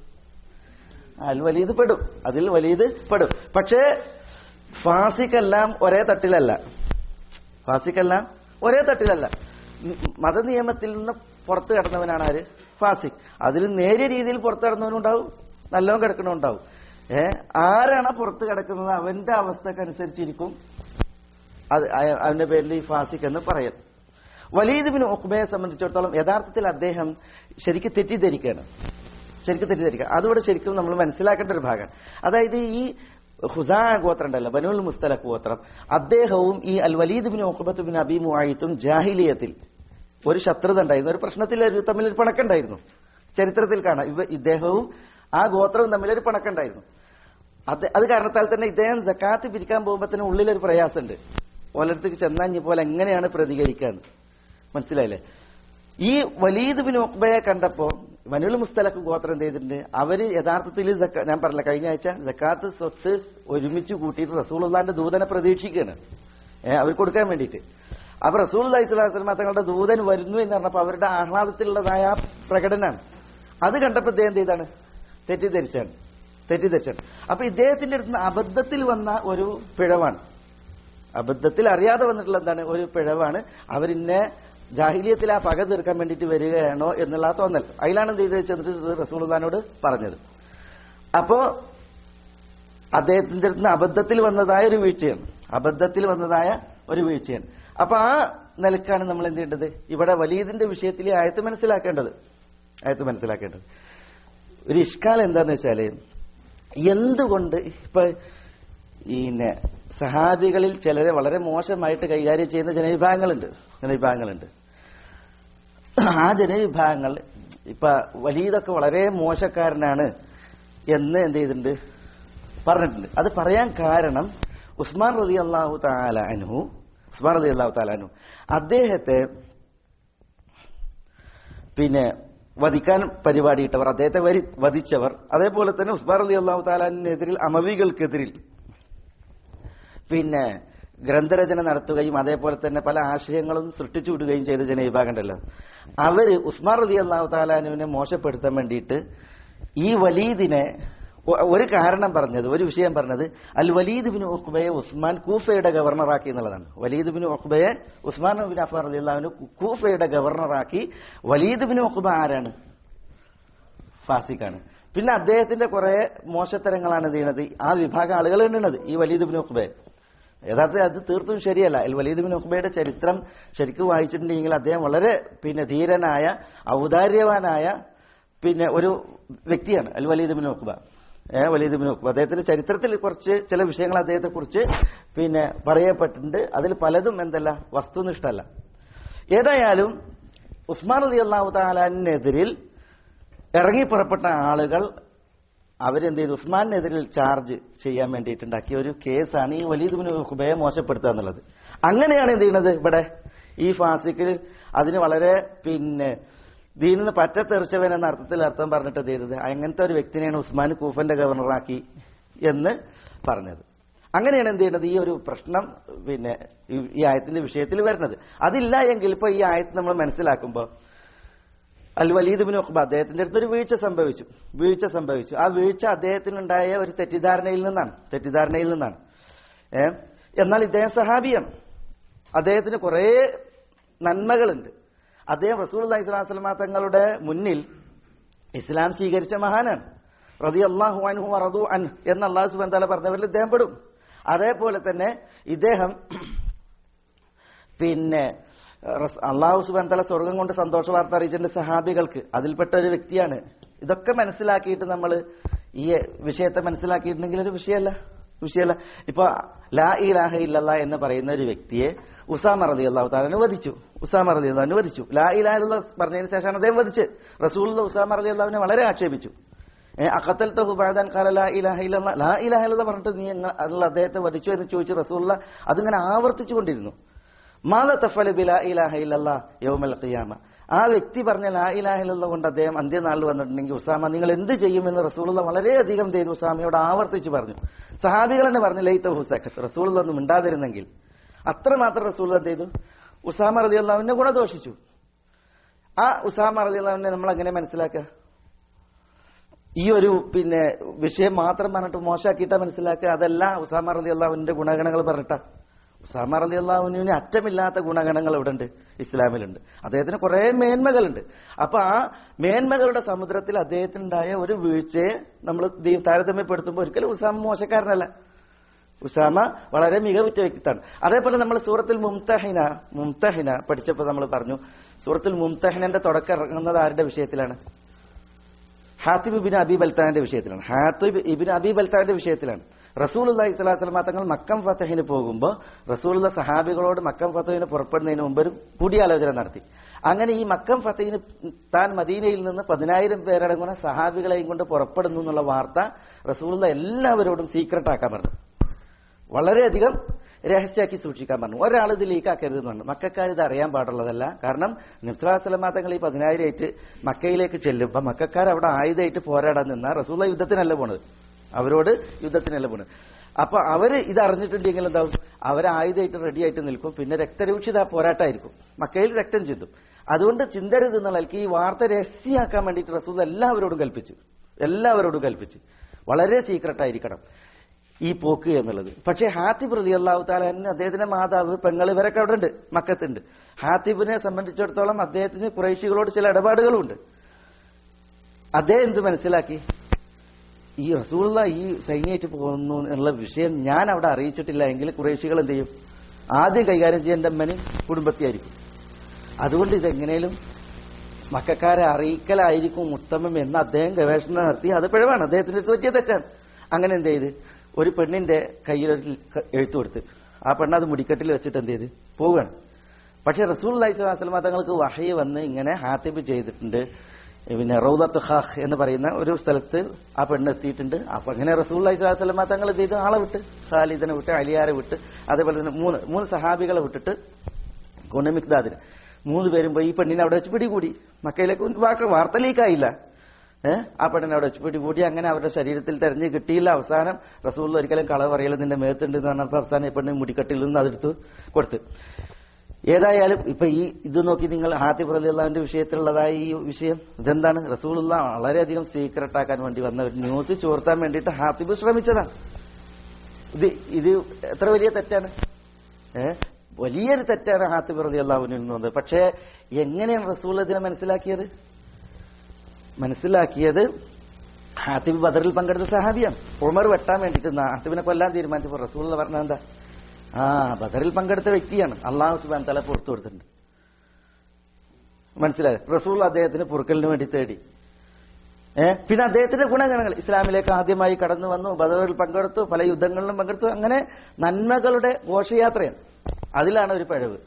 അൽ വലീത് പെടും അതിൽ വലീത് പെടും പക്ഷേ ഫാസിക്കെല്ലാം ഒരേ തട്ടിലല്ല ഫാസിക്കെല്ലാം ഒരേ തട്ടിലല്ല ഉം, മതനിയമത്തിൽ നിന്ന് പുറത്തു കിടന്നവനാണ് ആര് ഫാസിക് അതിൽ നേരിയ രീതിയിൽ പുറത്തു കിടന്നവനുണ്ടാവും നല്ലോണം കിടക്കണമുണ്ടാവും ഏ ആരാണ് പുറത്ത് കിടക്കുന്നത് അവന്റെ അവസ്ഥക്കനുസരിച്ചിരിക്കും അത് അയ- അവന്റെ പേരിൽ ഈ ഫാസിക് എന്ന് പറയും വലീദ് ബിൻ ഉഖ്ബയെ സംബന്ധിച്ചിടത്തോളം യഥാർത്ഥത്തിൽ അദ്ദേഹം ശരിക്കും തെറ്റിദ്ധരിക്കുകയാണ് ശരിക്കും തെറ്റിദ്ധരിക്കുക അതുകൂടെ ശരിക്കും നമ്മൾ മനസ്സിലാക്കേണ്ട ഒരു ഭാഗമാണ് അതായത് ഈ ഹുസാ ഗോത്രം ഉണ്ടല്ലോ ബനുൽ മുസ്തലഖ് ഗോത്രം അദ്ദേഹവും ഈ Al Walid bin Uqbah bin Abi മുആയിത്തും ജാഹിലിയത്തിൽ ഒരു ശത്രുത ഉണ്ടായിരുന്നു ഒരു പ്രശ്നത്തിൽ ഒരു തമ്മിൽ ഒരു പിണക്കുണ്ടായിരുന്നു ചരിത്രത്തിൽ കാണാം ഇവ ഇദ്ദേഹവും ആ ഗോത്രവും തമ്മിൽ ഒരു പിണക്കുണ്ടായിരുന്നു അത് അത് കാരണത്താൽ തന്നെ ഇദ്ദേഹം ജക്കാത്ത് പിരിക്കാൻ പോകുമ്പോൾ തന്നെ ഉള്ളിലൊരു പ്രയാസമുണ്ട് ഓലടുത്തേക്ക് ചെന്നാഞ്ഞ പോലെ എങ്ങനെയാണ് പ്രതികരിക്കാന്ന് മനസ്സിലായില്ലേ ഈ വലീദ് ബിൻ ഉഖ്ബയെ കണ്ടപ്പോ മനുൽ മുസ്തലഖ് ഗോത്രം എന്ത് ചെയ്തിട്ടുണ്ട് അവര് യഥാർത്ഥത്തിൽ സക്ക- ഞാൻ പറഞ്ഞില്ല കഴിഞ്ഞ ആഴ്ച ജക്കാത്ത് സ്വത്ത് ഒരുമിച്ച് കൂട്ടിയിട്ട് റസൂലുള്ളാന്റെ ദൂതനെ പ്രതീക്ഷിക്കുകയാണ് ഏഹ് അവർ കൊടുക്കാൻ വേണ്ടിയിട്ട് അപ്പൊ റസൂൽ അലൈഹിസ്ലാം തങ്ങളുടെ ദൂതൻ വരുന്നു എന്ന് പറഞ്ഞപ്പോ അവരുടെ ആഹ്ലാദത്തിലുള്ളതായ ആ പ്രകടനമാണ് അത് കണ്ടപ്പോ ഇദ്ദേഹം എന്ത് ചെയ്താണ് തെറ്റിദ്ധരിച്ചാണ് തെറ്റിദ്ധരിച്ചാണ് അപ്പൊ ഇദ്ദേഹത്തിന്റെ അടുത്ത് നിന്ന് അബദ്ധത്തിൽ വന്ന ഒരു പിഴവാണ് അബദ്ധത്തിൽ അറിയാതെ വന്നിട്ടുള്ള എന്താണ് ഒരു പിഴവാണ് അവരിന്നെ ജാഹിലിയത്തിൽ ആ പക തീർക്കാൻ വേണ്ടിയിട്ട് വരികയാണോ എന്നുള്ള ആ തോന്നൽ അതിലാണ് എന്ത് ചെയ്ത് ചെന്നിട്ട് റസൂൽദാനോട് പറഞ്ഞത് അപ്പോ അദ്ദേഹത്തിന്റെ അടുത്ത് നിന്ന് അബദ്ധത്തിൽ വന്നതായ ഒരു വീഴ്ചയാണ് അബദ്ധത്തിൽ വന്നതായ ഒരു വീഴ്ചയാണ് അപ്പൊ ആ നിലക്കാണ് നമ്മൾ എന്ത് ചെയ്യേണ്ടത് ഇവിടെ വലീദിന്റെ വിഷയത്തിൽ ഈ ആയത്ത് മനസ്സിലാക്കേണ്ടത് ആയത്ത് മനസ്സിലാക്കേണ്ടത് ഒരു ഇഷ്കാൽ എന്താന്ന് വെച്ചാല് എന്തുകൊണ്ട് ഇപ്പൊ പിന്നെ സഹാബികളിൽ ചിലരെ വളരെ മോശമായിട്ട് കൈകാര്യം ചെയ്യുന്ന ജനവിഭാഗങ്ങളുണ്ട് ജനവിഭാഗങ്ങളുണ്ട് ആ ജനവിഭാഗങ്ങൾ ഇപ്പൊ വലീതൊക്കെ വളരെ മോശക്കാരനാണ് എന്ന് എന്ത് ചെയ്തിട്ടുണ്ട് പറഞ്ഞിട്ടുണ്ട് അത് പറയാൻ കാരണം ഉസ്മാൻ റതി അള്ളാഹു താല അനു ഉസ്മാൻ റതി അള്ളാഹു താല അനു അദ്ദേഹത്തെ പിന്നെ വധിക്കാൻ പരിപാടിയിട്ടവർ അദ്ദേഹത്തെ വരി വധിച്ചവർ അതേപോലെ തന്നെ ഉസ്മാൻ അലി അള്ളാഹു താലാനെതിരിൽ അമവികൾക്കെതിരിൽ പിന്നെ ഗ്രന്ഥരചന നടത്തുകയും അതേപോലെ തന്നെ പല ആശയങ്ങളും സൃഷ്ടിച്ചു വിടുകയും ചെയ്ത ജനവിഭാഗം ഉണ്ടല്ലോ അവര് ഉസ്മാൻ റലി അള്ളാഹു താലാനുവിനെ മോശപ്പെടുത്താൻ വേണ്ടിയിട്ട് ഈ വലീദിനെ ഒ- ഒരു കാരണം പറഞ്ഞത് ഒരു വിഷയം പറഞ്ഞത് അൽ വലീദ് ബിൻ ഉഖ്ബയെ ഉസ്മാൻ കൂഫയുടെ ഗവർണറാക്കി എന്നുള്ളതാണ് വലീദ് ബിൻ ഉഖ്ബയെ ഉസ്മാൻ ബിൻ അഫാർ അലി അള്ളാഹുവിന് കൂഫയുടെ ഗവർണറാക്കി വലീദ് ബിൻ ഉഖ്ബ ആരാണ് ഫാസിക്കാണ് പിന്നെ അദ്ദേഹത്തിന്റെ കുറെ മോശത്തരങ്ങളാണ് എന്ത് ചെയ്യണത് ആ വിഭാഗം ആളുകൾ ഉണ്ടത് ഈ വലീദ് ബിൻ ഉഖ്ബയെ യഥാർത്ഥത്തിൽ അത് തീർത്തും ശരിയല്ല അൽ വലീദ് ബിൻ ഉഖ്ബയുടെ ചരിത്രം ശരിക്കും വായിച്ചിട്ടുണ്ടെങ്കിൽ അദ്ദേഹം വളരെ പിന്നെ ധീരനായ ഔദാര്യവാനായ പിന്നെ ഒരു വ്യക്തിയാണ് അൽ വലീദ് ബിൻ ഉഖ്ബ ഏ വലീദ് ബിൻ ഉഖ്ബ അദ്ദേഹത്തിന്റെ ചരിത്രത്തിൽ കുറച്ച് ചില വിഷയങ്ങൾ അദ്ദേഹത്തെ കുറിച്ച് പിന്നെ പറയപ്പെട്ടിട്ടുണ്ട് അതിൽ പലതും എന്തല്ല വസ്തുനിഷ്ഠല്ല ഏതായാലും ഉസ്മാൻ അലി അള്ളാഹു താലാനെതിരിൽ ഇറങ്ങി പുറപ്പെട്ട ആളുകൾ അവരെന്ത് ചെയ്തു ഉസ്മാനെതിരിൽ ചാർജ് ചെയ്യാൻ വേണ്ടിയിട്ടുണ്ടാക്കിയ ഒരു കേസാണ് ഈ വലീദ് ബിൻ ഉഖ്ബയെ മോശപ്പെടുത്തുക എന്നുള്ളത് അങ്ങനെയാണ് എന്ത് ചെയ്യുന്നത് ഇവിടെ ഈ ഫാസിക്കിൽ അതിന് വളരെ പിന്നെ ദീനിന്ന് പറ്റത്തെറിച്ചവൻ എന്ന അർത്ഥത്തിൽ അർത്ഥം പറഞ്ഞിട്ട് എന്ത് ചെയ്തത് അങ്ങനത്തെ ഒരു വ്യക്തിനെയാണ് ഉസ്മാൻ കൂഫന്റെ ഗവർണറാക്കി എന്ന് പറഞ്ഞത് അങ്ങനെയാണ് എന്ത് ചെയ്യുന്നത് ഈ ഒരു പ്രശ്നം പിന്നെ ഈ- ഈ ആയത്തിന്റെ വിഷയത്തിൽ വരുന്നത് അതില്ല എങ്കിൽ ഇപ്പൊ ഈ ആയത്ത് നമ്മൾ മനസ്സിലാക്കുമ്പോൾ അൽ വലീദ് ബിൻ ഉഖ്ബ അദ്ദേഹത്തിന്റെ അടുത്ത് ഒരു വീഴ്ച സംഭവിച്ചു വീഴ്ച സംഭവിച്ചു ആ വീഴ്ച അദ്ദേഹത്തിനുണ്ടായ ഒരു തെറ്റിദ്ധാരണയിൽ നിന്നാണ് തെറ്റിദ്ധാരണയിൽ നിന്നാണ് ഏ എന്നാൽ ഇദ്ദേഹം സഹാബിയാണ് അദ്ദേഹത്തിന് കുറേ നന്മകളുണ്ട് അദ്ദേഹം റസൂൽ അലൈഹി സ്വലാസ്ലമ തങ്ങളുടെ മുന്നിൽ ഇസ്ലാം സ്വീകരിച്ച മഹാനാണ് റതി അള്ളാഹു അൻഹു റതു അൻ എന്ന് അള്ളാഹു സുബാൻ താല പറഞ്ഞവരിൽ ഇദ്ദേഹം പെടും അതേപോലെ തന്നെ ഇദ്ദേഹം പിന്നെ റസ്- അള്ളാഹു സുബാൻ തല സ്വർഗം കൊണ്ട് സന്തോഷ വാർത്ത അറിയിച്ചിട്ടുണ്ട് സഹാബികൾക്ക് അതിൽപ്പെട്ട ഒരു വ്യക്തിയാണ് ഇതൊക്കെ മനസ്സിലാക്കിയിട്ട് നമ്മൾ ഈ വിഷയത്തെ മനസ്സിലാക്കിയിട്ടുണ്ടെങ്കിൽ ഒരു വിഷയമല്ല വിഷയമല്ല ഇപ്പൊ ലാ ഇലാഹ ഇല്ലല്ലാ എന്ന് പറയുന്ന ഒരു വ്യക്തിയെ ഉസാമ റതി അള്ളാഹു താലാന് വധിച്ചു ഉസാമ റതി അള്ളാഹുവിനെ വധിച്ചു ലാ ഇലാഹ ഇല്ലല്ലാ പറഞ്ഞതിന് ശേഷമാണ് അദ്ദേഹം വധിച്ച് റസൂൽ ഉസാമ റതി അള്ളാഹുവിനെ വളരെ ആക്ഷേപിച്ചു അഖത്തൽ തഹുബാദാൻ കാല ലാ ഇലാഹ ഇല്ലല്ലാ ലാ ഇലാഹ ഇല്ലല്ലാ പറഞ്ഞിട്ട് നീ എങ്ങ- അതിൽ അദ്ദേഹത്തെ വധിച്ചു എന്ന് ചോദിച്ച് റസൂള്ള അതിങ്ങനെ ആവർത്തിച്ചു കൊണ്ടിരുന്നു മാല തഫല ബില ഇലാഹ ഇല്ലല്ലാ യൗമൽ ഖിയാമ ആ വ്യക്തി പറഞ്ഞ ലാ ഇലാഹിലുള്ള കൊണ്ട് അദ്ദേഹം അന്ത്യനാളിൽ വന്നിട്ടുണ്ടെങ്കിൽ ഉസാമ നിങ്ങൾ എന്ത് ചെയ്യുമെന്ന് റസൂലുള്ള വളരെയധികം ചെയ്തു ഉസാമയോട് ആവർത്തിച്ച് പറഞ്ഞു സഹാബികൾ തന്നെ പറഞ്ഞു ലൈത്ത ഹുസക്കത്ത് റസൂലുള്ള ഒന്നും മിണ്ടാതിരുന്നെങ്കിൽ അത്രമാത്രം റസൂൽ എന്ത് ചെയ്തു ഉസാമ റതി അള്ളാഹുവിനെ ഗുണദോഷിച്ചു ആ ഉസാമ റതി അള്ളാഹുവിനെ നമ്മൾ എങ്ങനെ മനസ്സിലാക്കുക ഈ ഒരു പിന്നെ വിഷയം മാത്രം പറഞ്ഞിട്ട് മോശമാക്കിയിട്ടാ മനസ്സിലാക്കുക അതല്ല ഉസാമ റതി അള്ളാഹുവിന്റെ ഗുണഗണങ്ങൾ പറഞ്ഞിട്ടാ ഉസാമ റതി അള്ളാഹുവിന് അറ്റമില്ലാത്ത ഗുണഗണങ്ങൾ ഇവിടെ ഉണ്ട് ഇസ്ലാമിലുണ്ട് അദ്ദേഹത്തിന് കുറെ മേന്മകളുണ്ട് അപ്പൊ ആ മേന്മകളുടെ സമുദ്രത്തിൽ അദ്ദേഹത്തിനുണ്ടായ ഒരു വീഴ്ചയെ നമ്മൾ താരതമ്യപ്പെടുത്തുമ്പോൾ ഒരിക്കലും ഉസാമ മോശക്കാരനല്ല ഉസാമ വളരെ മികവുറ്റ വ്യക്തിത്വമാണ് അതേപോലെ നമ്മൾ സൂറത്തിൽ മുംതഹിന മുംതഹിന പഠിച്ചപ്പോൾ നമ്മൾ പറഞ്ഞു സൂറത്തിൽ മുംതഹിനന്റെ തുടക്കം ഇറങ്ങുന്നത് ആരുടെ വിഷയത്തിലാണ് ഹാത്തിബ് ഇബിൻ അബീബ് അൽത്താന്റെ വിഷയത്തിലാണ് ഹാത്തിബ് ഇബിൻ അബീബ് അൽത്താന്റെ വിഷയത്തിലാണ് റസൂൽ അള്ളഹി സ്വലാസ്ലമ തങ്ങൾ മക്കം ഫത്തഹിന് പോകുമ്പോൾ റസൂലുള്ള സഹാബികളോട് മക്കം ഫത്തഹിന് പുറപ്പെടുന്നതിന് മുമ്പ് ഒരു കൂടിയാലോചന നടത്തി അങ്ങനെ ഈ മക്കം ഫത്തഹിന് താൻ മദീനയിൽ നിന്ന് പതിനായിരം പേരടങ്ങുന്ന സഹാബികളെയും കൊണ്ട് പുറപ്പെടുന്നു എന്നുള്ള വാർത്ത റസൂലുള്ള എല്ലാവരോടും സീക്രട്ട് ആക്കാൻ പറഞ്ഞു വളരെയധികം രഹസ്യമാക്കി സൂക്ഷിക്കാൻ പറഞ്ഞു ഒരാൾ ഇത് ലീക്കാക്കരുത് എന്ന് പറഞ്ഞു മക്കാർ ഇത് അറിയാൻ പാടുള്ളതല്ല കാരണം നിസ്ലാസ്ലമാ തങ്ങൾ ഈ പതിനായിരമായിട്ട് മക്കയിലേക്ക് ചെല്ലുമ്പോൾ മക്കാർ അവിടെ ആയുധമായിട്ട് പോരാടാൻ നിന്നാൽ റസൂള്ള യുദ്ധത്തിനല്ല പോണത് അവരോട് യുദ്ധത്തിനല്ല പോണത് അപ്പൊ അവര് ഇത് അറിഞ്ഞിട്ടുണ്ടെങ്കിൽ എന്താവും അവർ ആയുധമായിട്ട് റെഡി ആയിട്ട് നിൽക്കും പിന്നെ രക്തരൂക്ഷിത പോരാട്ടമായിരിക്കും മക്കയിൽ രക്തം ചിന്തും അതുകൊണ്ട് ചിന്തരുത് എന്നുള്ള ഈ വാർത്ത രഹസ്യമാക്കാൻ വേണ്ടിയിട്ട് റസൂൽ എല്ലാവരോടും കൽപ്പിച്ചു എല്ലാവരോടും കൽപ്പിച്ചു വളരെ സീക്രട്ട് ആയിരിക്കണം ഈ പോക്ക് എന്നുള്ളത് പക്ഷേ ഹാത്തിബ് റലി അള്ളാഹു താലാന് അദ്ദേഹത്തിന്റെ മാതാവ് പെങ്ങൾ ഇവരൊക്കെ അവിടെ ഉണ്ട് മക്കത്തുണ്ട് ഹാത്തിബിനെ സംബന്ധിച്ചിടത്തോളം അദ്ദേഹത്തിന് കുറേശികളോട് ചില ഇടപാടുകളുണ്ട് അദ്ദേഹം എന്ത് മനസ്സിലാക്കി ഈ റസൂള്ള ഈ സൈന്യമായിട്ട് പോകുന്നു എന്നുള്ള വിഷയം ഞാൻ അവിടെ അറിയിച്ചിട്ടില്ല എങ്കിൽ കുറേശികൾ എന്ത് ചെയ്യും ആദ്യം കൈകാര്യം ചെയ്യേണ്ട അമ്മന് കുടുംബത്തെയായിരിക്കും അതുകൊണ്ട് ഇതെങ്ങനെയും മക്കാരെ അറിയിക്കലായിരിക്കും ഉത്തമം എന്ന് അദ്ദേഹം ഗവേഷണം നടത്തി അത് പിഴവാണ് അദ്ദേഹത്തിന്റെ അടുത്ത് പറ്റിയ തെറ്റാണ് അങ്ങനെ എന്ത് ചെയ്ത് ഒരു പെണ്ണിന്റെ കയ്യിൽ ഒരു എഴുത്തു കൊടുത്ത് ആ പെണ്ണ് അത് മുടിക്കെട്ടിൽ വെച്ചിട്ട് എന്ത് ചെയ്ത് പോവുകയാണ് പക്ഷെ റസൂൽ അലൈഹി സ്വലാസ്ലമ തങ്ങൾക്ക് വഹയ വന്ന് ഇങ്ങനെ ഹാത്തിബ് ചെയ്തിട്ടുണ്ട് പിന്നെ റൗദത്ത് ഹാഹ് എന്ന് പറയുന്ന ഒരു സ്ഥലത്ത് ആ പെണ്ണ് എത്തിയിട്ടുണ്ട് അപ്പൊ അങ്ങനെ റസൂൽ അലൈഹി സ്വലാസ്ലമ തങ്ങൾ എന്ത് ചെയ്തു ആളെ വിട്ട് ഖാലിദിനെ വിട്ട് അലിയാരെ വിട്ട് അതേപോലെ തന്നെ മൂന്ന് മൂന്ന് സഹാബികളെ വിട്ടിട്ട് ഗുണമിക്താദിന് മൂന്ന് പേരും പോയി ഈ പെണ്ണിനെ അവിടെ വെച്ച് പിടികൂടി മക്കയിലേക്ക് വാക്ക് വാർത്ത ലീക്കായില്ല ഏഹ് ആ പെണ്ണിനെ അവിടെ വെച്ച് പിടികൂടി അങ്ങനെ അവരുടെ ശരീരത്തിൽ തെരഞ്ഞ് കിട്ടിയില്ല അവസാനം റസൂൽ ഒരിക്കലും കളവ് പറയൽ നിന്റെ മേത്തുണ്ട് എന്ന് പറഞ്ഞപ്പോൾ അവസാനം ഈ പെണ്ണ് മുടിക്കട്ടിൽ നിന്ന് അതെടുത്ത് കൊടുത്ത് ഏതായാലും ഇപ്പൊ ഈ ഇത് നോക്കി നിങ്ങൾ ഹാത്തിബ് റലിയുള്ളതിന്റെ വിഷയത്തിലുള്ളതായ ഈ വിഷയം ഇതെന്താണ് റസൂലുള്ള വളരെയധികം സീക്രട്ട് ആക്കാൻ വേണ്ടി വന്ന ഒരു ന്യൂസ് ചോർത്താൻ വേണ്ടിയിട്ട് ഹാത്തിബ് ശ്രമിച്ചതാണ് ഇത് ഇത് എത്ര വലിയ തെറ്റാണ് ഏഹ് വലിയൊരു തെറ്റാണ് ഹാത്തിബ് റലി അള്ളാഹുവിനിൽ നിന്നത് പക്ഷേ എങ്ങനെയാണ് റസൂൽ ഇതിനെ മനസ്സിലാക്കിയത് മനസ്സിലാക്കിയത് ഹാത്തിബ് ബദറിൽ പങ്കെടുത്ത സഹാബിയാണ് ഉമർ വെട്ടാൻ വേണ്ടിയിട്ട് ഹാത്തിബിനെ കൊല്ലാൻ തീരുമാനിച്ചപ്പോൾ റസൂൽ പറഞ്ഞ എന്താ ആ ബദറിൽ പങ്കെടുത്ത വ്യക്തിയാണ് അള്ളാഹു സുബാൻ തല പുറത്തു കൊടുത്തിട്ടുണ്ട് മനസ്സിലായി റസൂൽ അദ്ദേഹത്തിന് പൊറുക്കലിന് വേണ്ടി തേടി ഏഹ് പിന്നെ അദ്ദേഹത്തിന്റെ ഗുണഗണങ്ങൾ ഇസ്ലാമിലേക്ക് ആദ്യമായി കടന്നു വന്നു ബദറിൽ പങ്കെടുത്തു പല യുദ്ധങ്ങളിലും പങ്കെടുത്തു അങ്ങനെ നന്മകളുടെ ഘോഷയാത്രയാണ് അതിലാണ് ഒരു പിഴവ്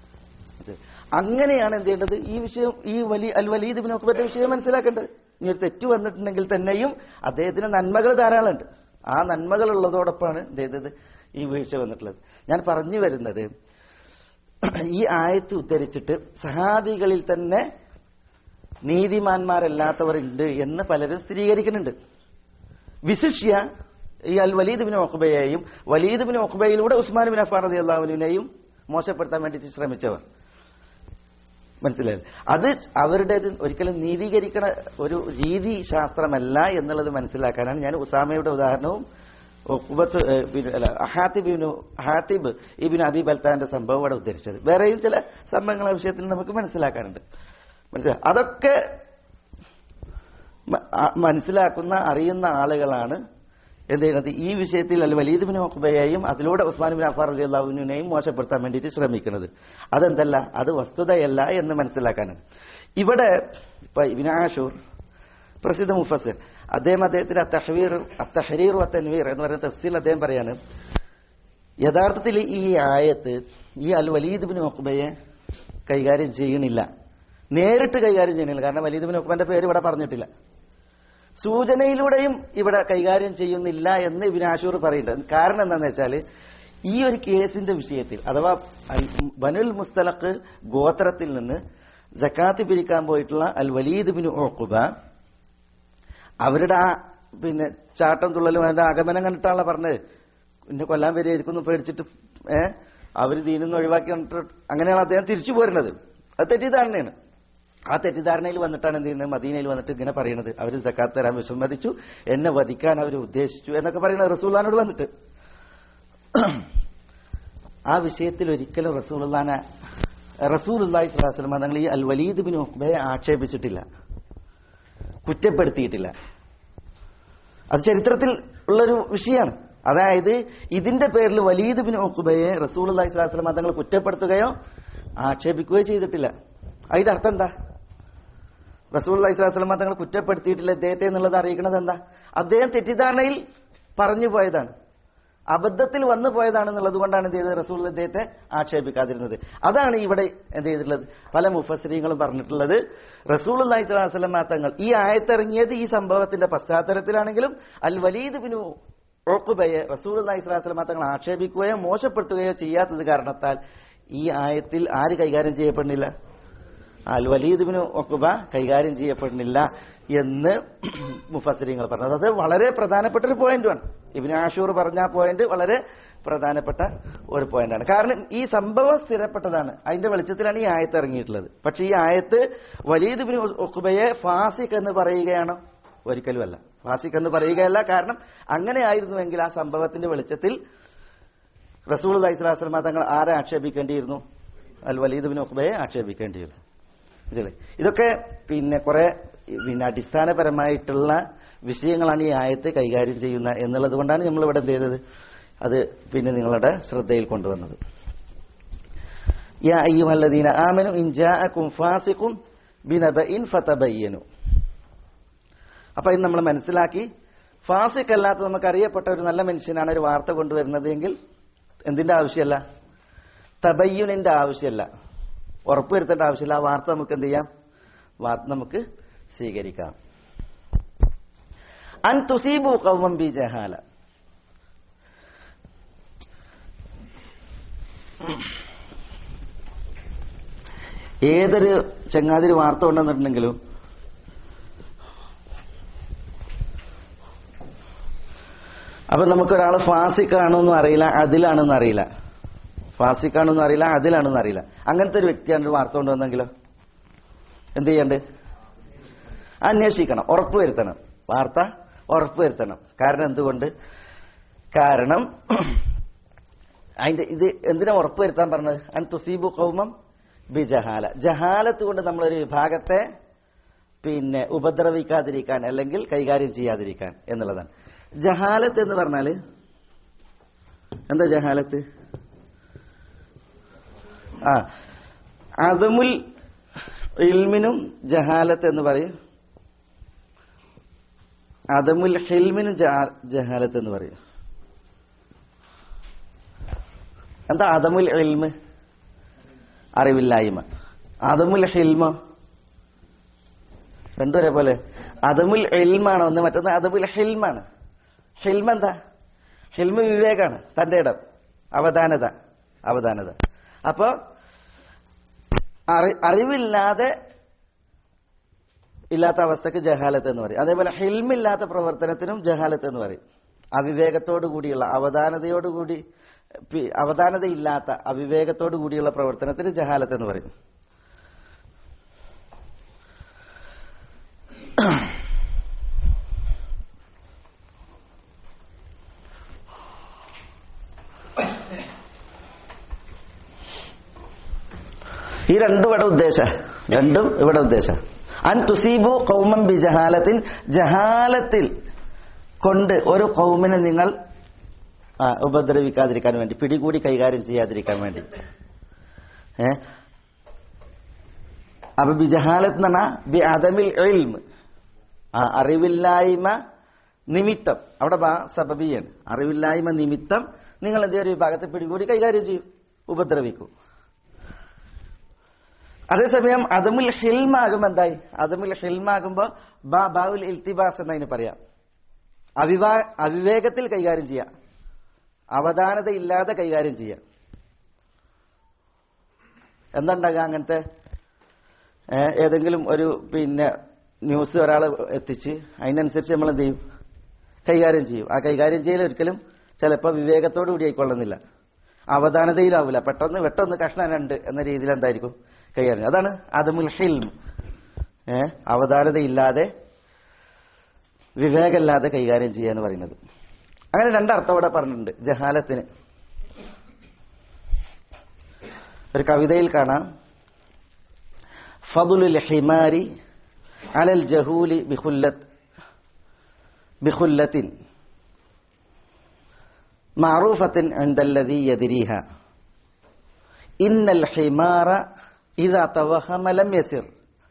അങ്ങനെയാണ് എന്ത് ചെയ്യേണ്ടത് ഈ വിഷയം ഈ വലിയ അൽ വലീദ് ബിൻ ഉഖ്ബന്റെ വിഷയം മനസ്സിലാക്കേണ്ടത് ഇനി ഒരു തെറ്റ് വന്നിട്ടുണ്ടെങ്കിൽ തന്നെയും അദ്ദേഹത്തിന് നന്മകൾ ധാരാളമുണ്ട് ആ നന്മകൾ ഉള്ളതോടൊപ്പമാണ് എന്ത് ചെയ്തത് ഈ വീഴ്ച വന്നിട്ടുള്ളത് ഞാൻ പറഞ്ഞു വരുന്നത് ഈ ആയത്ത് ഉദ്ധരിച്ചിട്ട് സഹാബികളിൽ തന്നെ നീതിമാന്മാരല്ലാത്തവരുണ്ട് എന്ന് പലരും സ്ഥിരീകരിക്കുന്നുണ്ട് വിശിഷ്യ ഈ അൽ വലീദ് ബിൻ ഒഖബയെയും വലീദ് ബിൻ ഒഖബയിലൂടെ ഉസ്മാൻ ബിൻ അഫാർ റതി അള്ളാഹുവിനെയും മോശപ്പെടുത്താൻ വേണ്ടി ശ്രമിച്ചവർ മനസ്സിലായത് അത് അവരുടേത് ഒരിക്കലും നീതീകരിക്കണ ഒരു രീതി ശാസ്ത്രമല്ല എന്നുള്ളത് മനസ്സിലാക്കാനാണ് ഞാൻ ഉസാമയുടെ ഉദാഹരണവും ഉഖബത്ത് പിന്നെ അല്ല ഹാത്തിബിനു ഹാത്തിബ് ഇബിൻ അബീബ് അൽത്താന്റെ സംഭവം അവിടെ ഉദ്ധരിച്ചത് വേറെയും ചില സംഭവങ്ങളെ വിഷയത്തിൽ നമുക്ക് മനസ്സിലാക്കാനുണ്ട് മനസ്സിലായി അതൊക്കെ മനസ്സിലാക്കുന്ന അറിയുന്ന ആളുകളാണ് എന്ത് ചെയ്യുന്നത് ഈ വിഷയത്തിൽ അൽ വലീദ് ബിൻ മുഖബയെയും അതിലൂടെ ഉസ്മാൻ ബിൻ അഫാർ അലി അള്ളാഹുവിനെയും മോശപ്പെടുത്താൻ വേണ്ടിയിട്ട് ശ്രമിക്കുന്നത് അതെന്തല്ല അത് വസ്തുതയല്ല എന്ന് മനസ്സിലാക്കാനാണ് ഇവിടെ ഇപ്പൊ ഇബിനാഷൂർ പ്രസിദ്ധ മുഫസർ അദ്ദേഹം അദ്ദേഹത്തിന്റെ അത്തഹവീർ അത്തഹരീർ തൻവീർ എന്ന് പറയുന്ന തഫ്സീൽ അദ്ദേഹം പറയാണ് യഥാർത്ഥത്തിൽ ഈ ആയത്ത് ഈ അൽ വലീദ് ബിൻ മുഖബയെ കൈകാര്യം ചെയ്യണില്ല നേരിട്ട് കൈകാര്യം ചെയ്യണില്ല കാരണം വലീദ് ബിൻ മുഖബന്റെ പേര് ഇവിടെ പറഞ്ഞിട്ടില്ല സൂചനയിലൂടെയും ഇവിടെ കൈകാര്യം ചെയ്യുന്നില്ല എന്ന് ഇബിൻ ആഷൂർ പറയുന്നുണ്ട് കാരണം എന്താണെന്ന് വെച്ചാൽ ഈ ഒരു കേസിന്റെ വിഷയത്തിൽ അഥവാ ബനുൽ മുസ്തലഖ് ഗോത്രത്തിൽ നിന്ന് ജക്കാത്ത് പിരിക്കാൻ പോയിട്ടുള്ള അൽ വലീദ് ബിൻ ഓക്കുബ അവരുടെ ആ പിന്നെ ചാട്ടം തുള്ളലും അതിന്റെ ആഗമനം കണ്ടിട്ടാണല്ലോ പറഞ്ഞത് എന്നെ കൊല്ലാൻ വരെയായിരിക്കുന്നു പേടിച്ചിട്ട് ഏ അവര് ദീനിന്ന് ഒഴിവാക്കി കണ്ടിട്ട് അങ്ങനെയാണ് അദ്ദേഹം തിരിച്ചു പോരുന്നത് അത് തെറ്റിദ്ധാരണയാണ് ആ തെറ്റിദ്ധാരണയിൽ വന്നിട്ടാണ് എന്ത് ചെയ്യുന്നത് മദീനയിൽ വന്നിട്ട് ഇങ്ങനെ പറയുന്നത് അവർ ജക്കാത്ത് തരാൻ വിസമ്മതിച്ചു എന്നെ വധിക്കാൻ അവർ ഉദ്ദേശിച്ചു എന്നൊക്കെ പറയുന്നത് റസൂള്ളാനോട് വന്നിട്ട് ആ വിഷയത്തിൽ ഒരിക്കലും റസൂലുള്ളാനെ റസൂലുള്ളാഹി സ്വല്ലല്ലാഹു അലൈഹി വസല്ലം തങ്ങൾ ഈ അൽ വലീദ് ബിൻ ഉഖ്ബയെ ആക്ഷേപിച്ചിട്ടില്ല കുറ്റപ്പെടുത്തിയിട്ടില്ല അത് ചരിത്രത്തിൽ ഉള്ളൊരു വിഷയമാണ് അതായത് ഇതിന്റെ പേരിൽ വലീദ് ബിൻ ഉഖ്ബയെ റസൂലുള്ളാഹി സ്വല്ലല്ലാഹു അലൈഹി വസല്ലം തങ്ങൾ കുറ്റപ്പെടുത്തുകയോ ആക്ഷേപിക്കുകയോ ചെയ്തിട്ടില്ല അതിന്റെ അർത്ഥം എന്താ റസൂൽ അലൈഹി സ്വലാസ്ലമ തങ്ങൾ കുറ്റപ്പെടുത്തിയിട്ടില്ല അദ്ദേഹത്തെ എന്നുള്ളത് അറിയിക്കുന്നത് എന്താ അദ്ദേഹം തെറ്റിദ്ധാരണയിൽ പറഞ്ഞു പോയതാണ് അബദ്ധത്തിൽ വന്നു പോയതാണെന്നുള്ളത് കൊണ്ടാണ് എന്ത് ചെയ്തത് റസൂൽ അദ്ദേഹത്തെ ആക്ഷേപിക്കാതിരുന്നത് അതാണ് ഇവിടെ എന്ത് ചെയ്തിട്ടുള്ളത് പല മുഫസരീങ്ങളും പറഞ്ഞിട്ടുള്ളത് റസൂൽ അള്ളഹി സ്വലാസ്ലമ തങ്ങൾ ഈ ആയത്തിറങ്ങിയത് ഈ സംഭവത്തിന്റെ പശ്ചാത്തലത്തിലാണെങ്കിലും അൽ വലീദ് ബിനു ഓക്കുബയെ റസൂൽ അള്ളഹി സ്വലാസ്ലമ തങ്ങൾ ആക്ഷേപിക്കുകയോ മോശപ്പെടുത്തുകയോ ചെയ്യാത്തത് കാരണത്താൽ ഈ ആയത്തിൽ ആര് കൈകാര്യം ചെയ്യപ്പെടുന്നില്ല അൽ വലീദിബിന് ഒക്കുബ കൈകാര്യം ചെയ്യപ്പെടുന്നില്ല എന്ന് മുഫസരിങ്ങൾ പറഞ്ഞത് അത് വളരെ പ്രധാനപ്പെട്ട ഒരു പോയിന്റാണ് ഇബിന് ആഷൂർ പറഞ്ഞ ആ പോയിന്റ് വളരെ പ്രധാനപ്പെട്ട ഒരു പോയിന്റാണ് കാരണം ഈ സംഭവം സ്ഥിരപ്പെട്ടതാണ് അതിന്റെ വെളിച്ചത്തിലാണ് ഈ ആയത്ത് ഇറങ്ങിയിട്ടുള്ളത് പക്ഷെ ഈ ആയത്ത് വലീദ് ബിൻ ഒക്കുബയെ ഫാസിഖ് എന്ന് പറയുകയാണോ ഒരിക്കലുമല്ല ഫാസിഖ് എന്ന് പറയുകയല്ല കാരണം അങ്ങനെ ആയിരുന്നുവെങ്കിൽ ആ സംഭവത്തിന്റെ വെളിച്ചത്തിൽ റസൂൾ അലൈഹിസ്ലാസ്ലമ തങ്ങൾ ആരെ ആക്ഷേപിക്കേണ്ടിയിരുന്നു അൽ വലീദ് ബിൻ ഒക്കുബയെ ആക്ഷേപിക്കേണ്ടിയിരുന്നു ഇതില്ലേ ഇതൊക്കെ പിന്നെ കുറെ പിന്നെ അടിസ്ഥാനപരമായിട്ടുള്ള വിഷയങ്ങളാണ് ഈ ആയത്ത് കൈകാര്യം ചെയ്യുന്ന എന്നുള്ളത് കൊണ്ടാണ് നമ്മൾ ഇവിടെ എന്ത് ചെയ്തത് അത് പിന്നെ നിങ്ങളുടെ ശ്രദ്ധയിൽ കൊണ്ടുവന്നത് യാ അയ്യുഹല്ലദീന ആമനു ഇൻ ജാഅകും ഫാസിഖും ബിനബഇൻ ഫതബയ്യനു അപ്പൊ ഇത് നമ്മൾ മനസ്സിലാക്കി ഫാസിഖ് അല്ലാത്ത നമുക്ക് അറിയപ്പെട്ട ഒരു നല്ല മനുഷ്യനാണ് ഒരു വാർത്ത കൊണ്ടുവരുന്നത് എങ്കിൽ എന്തിന്റെ ആവശ്യമല്ല തബയ്യുനിന്റെ ആവശ്യമല്ല ഉറപ്പുവരുത്തേണ്ട ആവശ്യമില്ല ആ വാർത്ത നമുക്ക് എന്ത് ചെയ്യാം വാർത്ത നമുക്ക് സ്വീകരിക്കാം അൻ തുസീബു കൗമം ബി ജഹാല ഏതൊരു ചങ്ങാതിരി വാർത്ത കൊണ്ടുവന്നിട്ടുണ്ടെങ്കിലും അപ്പൊ നമുക്കൊരാൾ ഫാസിക്കാണോന്നും അറിയില്ല അതിലാണെന്നും അറിയില്ല ഫാസിക്കാണെന്നും അറിയില്ല അതിലാണെന്നും അറിയില്ല അങ്ങനത്തെ ഒരു വ്യക്തിയാണ് ഒരു വാർത്ത കൊണ്ടുവന്നെങ്കിലോ എന്ത് ചെയ്യണ്ട് അന്വേഷിക്കണം ഉറപ്പുവരുത്തണം വാർത്ത ഉറപ്പുവരുത്തണം കാരണം എന്തുകൊണ്ട് കാരണം അതിന്റെ ഇത് എന്തിനാ ഉറപ്പുവരുത്താൻ പറഞ്ഞത് അൻ തുസീബു കൗമം ബി ജഹാല ജഹാലത്ത് കൊണ്ട് നമ്മളൊരു വിഭാഗത്തെ പിന്നെ ഉപദ്രവിക്കാതിരിക്കാൻ അല്ലെങ്കിൽ കൈകാര്യം ചെയ്യാതിരിക്കാൻ എന്നുള്ളതാണ് ജഹാലത്ത് എന്ന് പറഞ്ഞാല് എന്താ ജഹാലത്ത് ആ അതമുൽ ഇൽമിനും ജഹാലത്ത് എന്ന് പറയും അതമുൽ ഹിൽമിനും ജഹാ- ജഹാലത്ത് എന്ന് പറയും എന്താ അതമുൽ ഇൽമ് അറിവില്ലായ്മ അതമുൽ ഹിൽമോ രണ്ടും ഒരേപോലെ അതമുൽ ഇൽമാണ് ഒന്ന് മറ്റൊന്ന് അതമുൽ ഹിൽമാണ് ഹിൽമ എന്താ ഹിൽമ വിവേകാണ് തന്റെ ഇടം അവധാനത അവധാനത അപ്പോ അറി- അറിവില്ലാതെ ഇല്ലാത്ത അവസ്ഥക്ക് ജഹാലത്ത് എന്ന് പറയും അതേപോലെ ഹിൽമില്ലാത്ത പ്രവർത്തനത്തിനും ജഹാലത്ത് എന്ന് പറയും അവിവേകത്തോടു കൂടിയുള്ള അവധാനതയോടുകൂടി പി- അവധാനതയില്ലാത്ത അവിവേകത്തോടു കൂടിയുള്ള പ്രവർത്തനത്തിന് ജഹാലത്ത് എന്ന് പറയും ഈ രണ്ടും ഇവിടെ ഉദ്ദേശ രണ്ടും ഇവിടെ ഉദ്ദേശ അൻ തുസീബു കൗമം ബി ജഹാലത്തിൽ ജഹാലത്തിൽ കൊണ്ട് ഒരു കൗമിനെ നിങ്ങൾ ആ, ഉപദ്രവിക്കാതിരിക്കാൻ വേണ്ടി പിടികൂടി കൈകാര്യം ചെയ്യാതിരിക്കാൻ വേണ്ടി ഏ അപ്പൊ ബി ജഹാലത്ത് എന്ന് പറഞ്ഞാൽ ബി അദമിൽ ഇൽമ് ആ അറിവില്ലായ്മ നിമിത്തം അവിടെ ബാ സബബിയാണ് അറിവില്ലായ്മ നിമിത്തം നിങ്ങൾ എന്തെങ്കിലും ഒരു വിഭാഗത്തെ പിടികൂടി കൈകാര്യം ചെയ്യും ഉപദ്രവിക്കും അതേസമയം അതമുൽ ഹിൽമാകുമ്പോ എന്തായി അതമുൽ ഹിൽമാകുമ്പോ ബാ ബാവുൽ ഇൽത്തിബാസ് എന്നതിന് പറയാം അവിവാ അവിവേകത്തിൽ കൈകാര്യം ചെയ്യാം അവധാനത ഇല്ലാതെ കൈകാര്യം ചെയ്യാം എന്തുണ്ടാകുക അങ്ങനത്തെ ഏ, ഏതെങ്കിലും ഒരു പിന്നെ ന്യൂസ് ഒരാൾ എത്തിച്ച് അതിനനുസരിച്ച് നമ്മൾ എന്ത് ചെയ്യും കൈകാര്യം ചെയ്യും ആ കൈകാര്യം ചെയ്യൽ ഒരിക്കലും ചിലപ്പോൾ വിവേകത്തോടു കൂടി ആയിക്കൊള്ളുന്നില്ല അവധാനതയിലാവില്ല പെട്ടെന്ന് വെട്ടൊന്ന് കഷ്ണം രണ്ട് എന്ന രീതിയിൽ എന്തായിരിക്കും കൈകാര്യം ചെയ്യും. അതാണ് അതമുൽ ഹിൽം ഏ അവധാനതയില്ലാതെ വിവേകമില്ലാതെ കൈകാര്യം ചെയ്യുക എന്ന് പറയുന്നത് അങ്ങനെ രണ്ടർത്ഥം ഇവിടെ പറഞ്ഞിട്ടുണ്ട് ജഹാലത്തിന് ഒരു കവിതയിൽ കാണാം ഫതുലുൽ ഹിമാരി അലൽ ജഹൂലി ബിഖുല്ലത്ത് ബിഖുല്ലത്തിൻ معروفة عند الذي يدريها إن الحمار إذا توهم لم يسر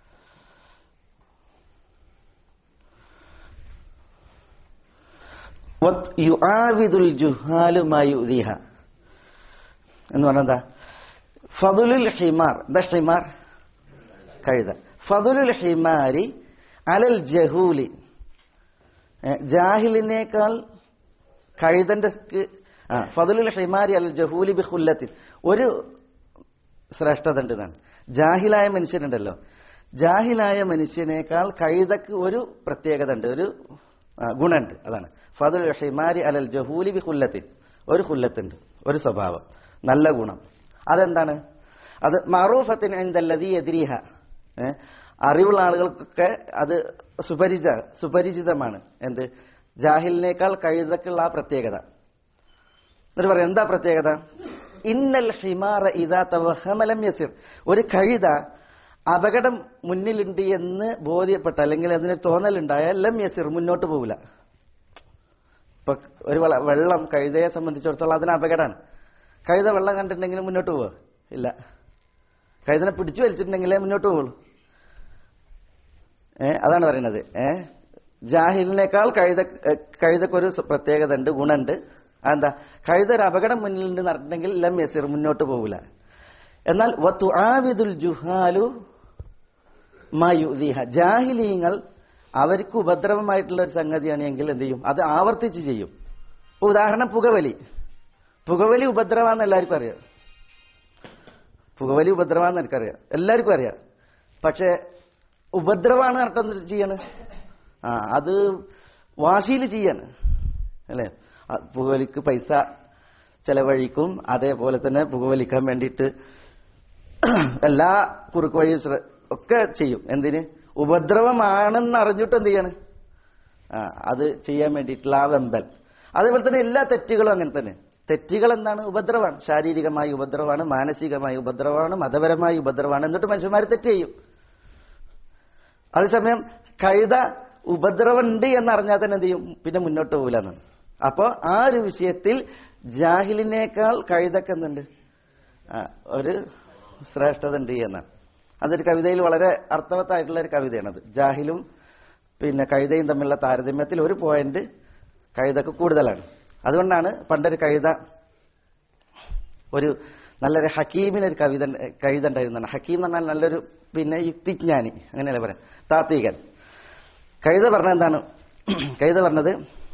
യുആവിദുൽ ജുഹാലു മാ യുദീഹ എന്ന് പറഞ്ഞാ ഫതുലുൽ ഹിമാർ ദ ഹിമാർ കഴുത ഫതുലുൽ ഹിമാരി അലൽ ജഹൂലി ഏ, ജാഹിലിനേക്കാൾ കഴുതന്റെ ക്ക്- ആ ഫതുലുൽ ഹിമാരി അൽ ജഹൂലി ബി ഖുല്ലത്തിൻ ഒരു ശ്രേഷ്ഠത ഉണ്ട് എന്നാണ് ജാഹിലായ മനുഷ്യനുണ്ടല്ലോ ജാഹിലായ മനുഷ്യനേക്കാൾ കഴുതക്ക് ഒരു പ്രത്യേകത ഉണ്ട് ഒരു ആ, ഗുണമുണ്ട് അതാണ് ഫതുൽ ഹിമാരി അലൽ ജഹൂലി ബി ഖുല്ലത്തിൻ ഒരു ഖുല്ലത്തുണ്ട് ഒരു സ്വഭാവം നല്ല ഗുണം അതെന്താണ് അത് മറൂഫത്തിന് എന്തല്ലതീ എതിരീഹ ഏ? അറിവുള്ള ആളുകൾക്കൊക്കെ അത് സുപരിചിത സുപരിചിതമാണ് എന്ത് ജാഹിലിനേക്കാൾ കഴുതക്കുള്ള ആ പ്രത്യേകത എന്നിട്ട് പറയാം എന്താ പ്രത്യേകത ഇന്നൽ ഹിമാറ ഇതാ തവഹമലം യസിർ ഒരു കഴുത അപകടം മുന്നിലുണ്ട് എന്ന് ബോധ്യപ്പെട്ട അല്ലെങ്കിൽ അതിന് തോന്നലുണ്ടായാൽ ലം യസിർ മുന്നോട്ട് പോകില്ല ഇപ്പൊ ഒരു വള- വെള്ളം കഴുതയെ സംബന്ധിച്ചിടത്തോളം അതിന് അപകടമാണ് കഴുത വെള്ളം കണ്ടിട്ടുണ്ടെങ്കിൽ മുന്നോട്ട് പോവോ ഇല്ല കഴുതനെ പിടിച്ചു വലിച്ചിട്ടുണ്ടെങ്കിലേ മുന്നോട്ട് പോകുള്ളൂ ഏ അതാണ് പറയുന്നത് ഏ ജാഹിലിനേക്കാൾ കഴുത ഏ, കഴുതക്കൊരു സ- പ്രത്യേകത ഉണ്ട് ഗുണമുണ്ട് അതെന്താ കഴുത ഒരു അപകടം മുന്നിലുണ്ട് നടന്നിട്ടുണ്ടെങ്കിൽ ലം യസിർ മുന്നോട്ട് പോകില്ല എന്നാൽ വത്തു ആവിദുൽ ജുഹാലു മായുദീഹ ജാഹിലീങ്ങൾ അവർക്ക് ഉപദ്രവമായിട്ടുള്ള ഒരു സംഗതിയാണ് എങ്കിൽ എന്ത് ചെയ്യും അത് ആവർത്തിച്ച് ചെയ്യും ഇപ്പൊ ഉദാഹരണം പുകവലി പുകവലി ഉപദ്രവാന്ന് എല്ലാവർക്കും അറിയാം പുകവലി ഉപദ്രവാന്ന് എനിക്കറിയാം എല്ലാവർക്കും അറിയാം പക്ഷെ ഉപദ്രവാണ് അർത്ഥം എന്ത് ചെയ്യാണ് ആ അത് വാശിയിൽ ചെയ്യാണ് അല്ലേ ആ, പുകവലിക്ക് പൈസ ചെലവഴിക്കും അതേപോലെ തന്നെ പുകവലിക്കാൻ വേണ്ടിയിട്ട് എല്ലാ കുറുക്ക് വഴി ശ്ര- ഒക്കെ ചെയ്യും എന്തിന് ഉപദ്രവമാണെന്ന് അറിഞ്ഞിട്ട് എന്ത് ചെയ്യാണ് ആ അത് ചെയ്യാൻ വേണ്ടിയിട്ടുള്ള ആ വെമ്പൽ അതേപോലെ തന്നെ എല്ലാ തെറ്റുകളും അങ്ങനെ തന്നെ തെറ്റുകൾ എന്താണ് ഉപദ്രവമാണ് ശാരീരികമായ ഉപദ്രവമാണ് മാനസികമായ ഉപദ്രവമാണ് മതപരമായ ഉപദ്രവമാണ് എന്നിട്ട് മനുഷ്യന്മാർ തെറ്റ് ചെയ്യും അതേസമയം കഴുത ഉപദ്രവം ഉണ്ട് എന്നറിഞ്ഞാൽ തന്നെ എന്ത് ചെയ്യും പിന്നെ മുന്നോട്ട് പോകില്ല എന്നാണ് അപ്പോ ആ ഒരു വിഷയത്തിൽ ജാഹിലിനേക്കാൾ കഴുതക്ക് എന്തുണ്ട് ആ, ഒരു ശ്രേഷ്ഠത ഉണ്ട് എന്നാണ് അതൊരു കവിതയിൽ വളരെ അർത്ഥവത്തായിട്ടുള്ള ഒരു കവിതയാണത് ജാഹിലും പിന്നെ കഴുതയും തമ്മിലുള്ള താരതമ്യത്തിൽ ഒരു പോയിന്റ് കഴുതക്ക് കൂടുതലാണ് അതുകൊണ്ടാണ് പണ്ടൊരു കഴുത ഒരു നല്ലൊരു ഹക്കീമിനൊരു കവിത കവിത ഉണ്ടായിരുന്നാണ് ഹക്കീം എന്ന് പറഞ്ഞാൽ നല്ലൊരു പിന്നെ യുക്തിജ്ഞാനി അങ്ങനെയല്ലേ പറയാം താത്വികൻ കവിത പറഞ്ഞ എന്താണ് കവിത പറഞ്ഞത്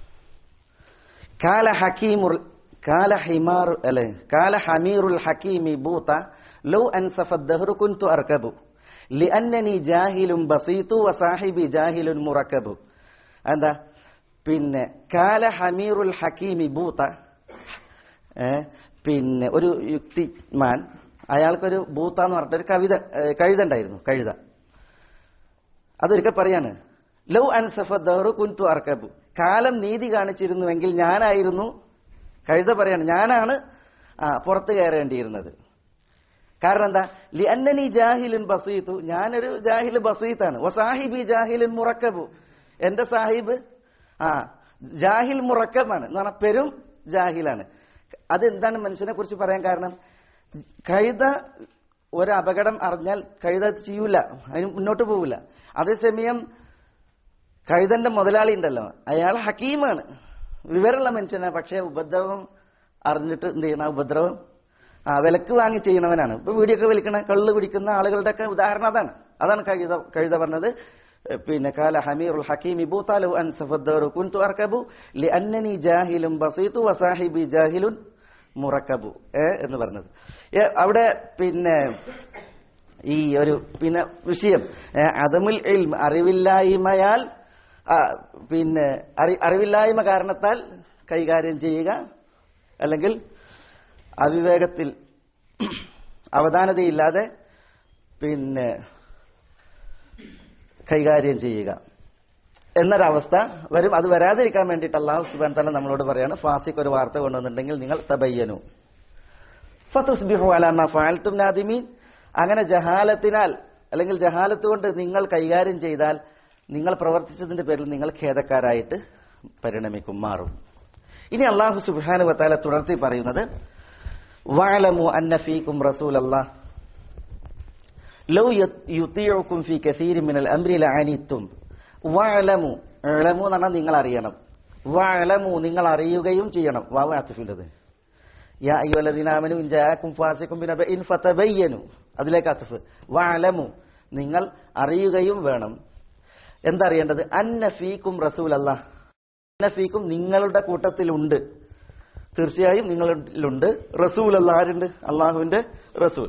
കാല ഹക്കീമുർ കാല ഹിമാർ അല്ലെ കാല ഹമീറുൽ ഹക്കീമി ബൂത്ത ലൗ അൻസഫ ദഹ്റു കുൻതു അർക്കബു ലിഅന്നനി ജാഹിലും ബസീതു വസാഹിബി ജാഹിലുൻ മുറക്കബു എന്താ പിന്നെ കാല ഹമീറുൽ ഹക്കീമി ബൂത്ത ഏ, പിന്നെ ഒരു യുക്തിമാൻ അയാൾക്കൊരു ബൂത്ത എന്ന് പറഞ്ഞിട്ട് ഒരു കവിത ഏ, കഴുത ഉണ്ടായിരുന്നു കഴുത അതൊരിക്കൽ പറയാണ് ലൗ അൻസഫ ദഹ്റു കുൻതു അർക്കബു കാലം നീതി കാണിച്ചിരുന്നുവെങ്കിൽ ഞാനായിരുന്നു കഴുത പറയാണ് ഞാനാണ് ആ പുറത്ത് കയറേണ്ടിയിരുന്നത് കാരണം എന്താ ലി അന്നനി ജാഹിലുൻ ബസീത്തു ഞാനൊരു ജാഹിൽ ബസീത്താണ് വ സാഹിബി ജാഹിലുൻ മുറക്കബു എന്റെ സാഹിബ് ആ ജാഹിൽ മുറക്കബാണ് എന്ന് പറഞ്ഞാൽ പെരും ജാഹിലാണ് അതെന്താണ് മനുഷ്യനെ കുറിച്ച് പറയാൻ കാരണം കഴുത ഒരു അപകടം അറിഞ്ഞാൽ കഴുത അത് ചെയ്യൂല അതിന് മുന്നോട്ട് പോവില്ല അതേസമയം കഴുതന്റെ മുതലാളി ഉണ്ടല്ലോ അയാൾ ഹക്കീമാണ് വിവരമുള്ള മനുഷ്യനാണ് പക്ഷേ ഉപദ്രവം അറിഞ്ഞിട്ട് എന്ത് ചെയ്യണം ആ ഉപദ്രവം ആ വിലക്ക് വാങ്ങി ചെയ്യണവനാണ് ഇപ്പൊ വീടിയൊക്കെ വലിക്കണ കള്ള് കുടിക്കുന്ന ആളുകളുടെ ഒക്കെ ഉദാഹരണം അതാണ് അതാണ് കഴുത കഴുത പറഞ്ഞത് ഏ, പിന്നെ കാല ഹമീറുൽ ഹക്കീം ഇബൂത്താലു അൻസഫദ്ദാറു കുൻതു അർക്കബു ലി അന്നനി ജാഹിലും ബസീതു വസാഹിബി ജാഹിലുൻ മുറക്കബു ഏ എന്ന് പറഞ്ഞത് ഏ, അവിടെ പിന്നെ ഈ ഒരു പിന്നെ വിഷയം ഏ, അതമുൽ ഇൽം അറിവില്ലായ്മയാൽ ആ, പിന്നെ അറി അറിവില്ലായ്മ കാരണത്താൽ കൈകാര്യം ചെയ്യുക അല്ലെങ്കിൽ അവിവേകത്തിൽ അവധാനതയില്ലാതെ പിന്നെ കൈകാര്യം ചെയ്യുക എന്നൊരവസ്ഥ വരും അത് വരാതിരിക്കാൻ വേണ്ടിയിട്ട് അള്ളാഹു സുബാൻ തല നമ്മളോട് പറയാണ് ഫാസിക്ക് ഒരു വാർത്ത കൊണ്ടുവന്നിട്ടുണ്ടെങ്കിൽ നിങ്ങൾ തബയ്യനു ഫതുസ്ബിഹു അലാമ ഫഅൽതും നാദിമീൻ അങ്ങനെ ജഹാലത്തിനാൽ അല്ലെങ്കിൽ ജഹാലത്ത് കൊണ്ട് നിങ്ങൾ കൈകാര്യം ചെയ്താൽ നിങ്ങൾ പ്രവർത്തിച്ചതിന്റെ പേരിൽ നിങ്ങൾ ഖേദക്കാരായിട്ട് പരിണമിക്കും മാറും ഇനി അള്ളാഹു സുബ്ഹാനഹു വതആല തുടർത്തി പറയുന്നത് വഅലമു അന്ന ഫീകും റസൂലല്ലാഹ് ലൗ യുത്തിയുക്കും ഫി കസീരി മിനൽ അംരി ലഅനിത്തും വഅലമു ഇളമു എന്ന് പറഞ്ഞാൽ നിങ്ങൾ അറിയണം വഅലമു നിങ്ങൾ അറിയുകയും ചെയ്യണം വാവ് ആത്തിഫിൻ്റെത് യാ അയ്യുഹല്ലദീന ആമനു ഇൻ ജാഅക്കും ഫാസിഖും ബിനബഇൻ ഫതബയ്യനു അതിലേക്ക് ആത്തിഫ് വഅലമു നിങ്ങൾ അറിയുകയും വേണം എന്തറിയേണ്ടത് അന്ന ഫീക്കും റസൂലല്ലാഹ് അന്ന ഫീക്കും നിങ്ങളുടെ കൂട്ടത്തിലുണ്ട് തീർച്ചയായും നിങ്ങളിലുണ്ട് റസൂൽ അല്ല ആരുണ്ട് അള്ളാഹുവിന്റെ റസൂൽ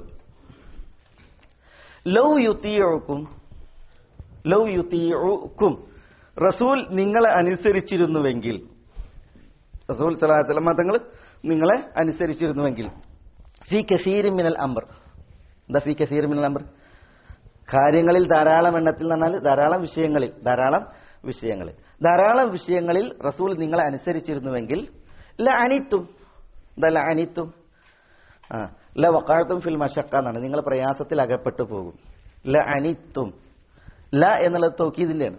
ലൗ യുത്തിയോക്കും ലൗ യുത്തിയോക്കും റസൂൽ നിങ്ങളെ അനുസരിച്ചിരുന്നുവെങ്കിൽ റസൂൽ സലാഹുലമ തങ്ങൾ നിങ്ങളെ അനുസരിച്ചിരുന്നുവെങ്കിൽ ഫി കസീർ മിനൽ അംബർ എന്താ ഫി കസീർ മിനൽ അംബർ കാര്യങ്ങളിൽ ധാരാളം എണ്ണത്തിൽ എന്ന് പറഞ്ഞാൽ ധാരാളം വിഷയങ്ങളിൽ ധാരാളം വിഷയങ്ങളിൽ ധാരാളം വിഷയങ്ങളിൽ റസൂൽ നിങ്ങളെ അനുസരിച്ചിരുന്നുവെങ്കിൽ ല അനിത്തും എന്താ ല അനിത്തും ആ ല വക്കാഴത്തും ഫിൽ മഷക്ക എന്നാണ് നിങ്ങൾ പ്രയാസത്തിൽ അകപ്പെട്ടു പോകും ല അനിത്തും ല എന്നുള്ളത് തോക്കിയതിന്റെയാണ്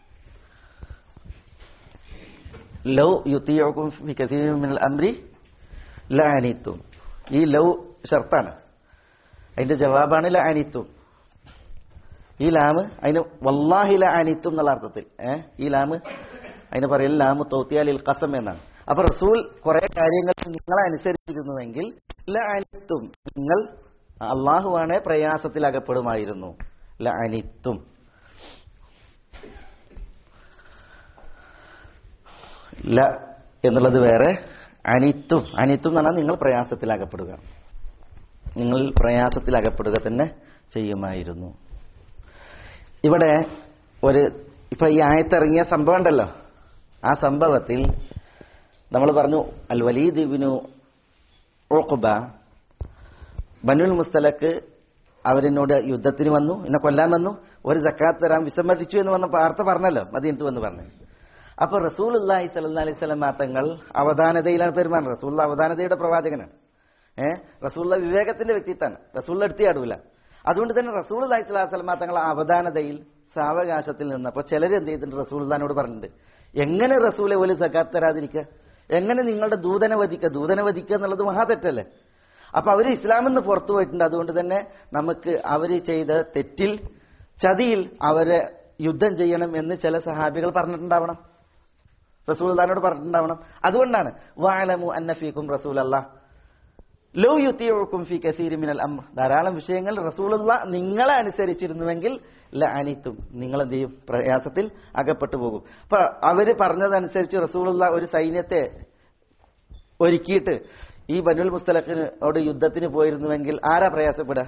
ലൗ യുത്തിയോക്കും ഫി കസീരിൻ മിനൽ അംരി ല അനിത്തും ഈ ലൗ ഷർത്താണ് അതിന്റെ ജവാബാണ് ല അനിത്തും ഈ ലാമ് അതിന് വല്ലാഹി ല അനിത്തും എന്നുള്ള അർത്ഥത്തിൽ ഏഹ് ഈ ലാമ് അതിന് പറയൽ ലാമ് തോത്തിയാലിൽ കസം എന്നാണ് അപ്പൊ റസൂൽ കുറെ കാര്യങ്ങൾ നിങ്ങളെ അനുസരിച്ചിരുന്നുവെങ്കിൽ ല അനിത്തും നിങ്ങൾ അള്ളാഹുവാണെ പ്രയാസത്തിൽ അകപ്പെടുമായിരുന്നു ല അനിത്തും ല എന്നുള്ളത് വേറെ അനിത്തും അനിത്തും എന്ന് പറഞ്ഞാൽ നിങ്ങൾ പ്രയാസത്തിൽ അകപ്പെടുക നിങ്ങൾ പ്രയാസത്തിൽ അകപ്പെടുക തന്നെ ചെയ്യുമായിരുന്നു ഇവിടെ ഒരു ഇപ്പൊ ഈ ആയത്തിറങ്ങിയ സംഭവം ഉണ്ടല്ലോ ആ സംഭവത്തിൽ നമ്മൾ പറഞ്ഞു അൽ വലീദ് ഇബ്നു ഉഖബ ബനുൽ മുസ്തലക്ക് അവരെന്നോട് യുദ്ധത്തിന് വന്നു എന്നെ കൊല്ലാൻ വന്നു ഒരു ജക്കാത്ത് തരാൻ വിസമ്മതിച്ചു എന്ന് വന്ന വാർത്ത പറഞ്ഞല്ലോ മദീനത്ത് വന്ന് പറഞ്ഞു അപ്പൊ റസൂൽ അള്ളാഹി സല്ലാ അലൈഹി സ്വലം തങ്ങൾ അവധാനതയിലാണ് പെരുമാറുന്നത് റസൂൽ അവധാനതയുടെ പ്രവാചകനാണ് ഏഹ് റസൂള്ള വിവേകത്തിന്റെ വ്യക്തിത്വമാണ് റസൂൾ എടുത്തിയാടൂല അതുകൊണ്ട് തന്നെ റസൂൽ അള്ളാഹി സ്വലാഹു സ്വലം തങ്ങൾ അവധാനതയിൽ സാവകാശത്തിൽ നിന്നപ്പോ ചിലർ എന്ത് ചെയ്തിട്ടുണ്ട് റസൂൽദാനോട് പറഞ്ഞിട്ടുണ്ട് എങ്ങനെ റസൂലെ ഒരു സക്കാത്ത് തരാതിരിക്കുക എങ്ങനെ നിങ്ങളുടെ ദൂതനെ വധിക്കുക ദൂതനെ വധിക്കുക എന്നുള്ളത് മഹാതെറ്റല്ലേ അപ്പൊ അവര് ഇസ്ലാമിൽ നിന്ന് പുറത്തു പോയിട്ടുണ്ട് അതുകൊണ്ട് തന്നെ നമുക്ക് അവര് ചെയ്ത തെറ്റിൽ ചതിയിൽ അവരെ യുദ്ധം ചെയ്യണം എന്ന് ചില സഹാബികൾ പറഞ്ഞിട്ടുണ്ടാവണം റസൂൽദാനോട് പറഞ്ഞിട്ടുണ്ടാവണം അതുകൊണ്ടാണ് വാലമു അന്നഫീക്കും റസൂൽ അല്ലാ ലോ യുത്തിയോക്കും ഫി കസീരി മിനൽ അംർ ധാരാളം വിഷയങ്ങൾ റസൂലുള്ള നിങ്ങളെ അനുസരിച്ചിരുന്നുവെങ്കിൽ ല അനിത്തും നിങ്ങൾ എന്ത് ചെയ്യും പ്രയാസത്തിൽ അകപ്പെട്ടു പോകും അപ്പൊ അവര് പറഞ്ഞതനുസരിച്ച് റസൂലുള്ള ഒരു സൈന്യത്തെ ഒരുക്കിയിട്ട് ഈ ബനുൽ മുസ്തലഖിനോട് യുദ്ധത്തിന് പോയിരുന്നുവെങ്കിൽ ആരാ പ്രയാസപ്പെടുക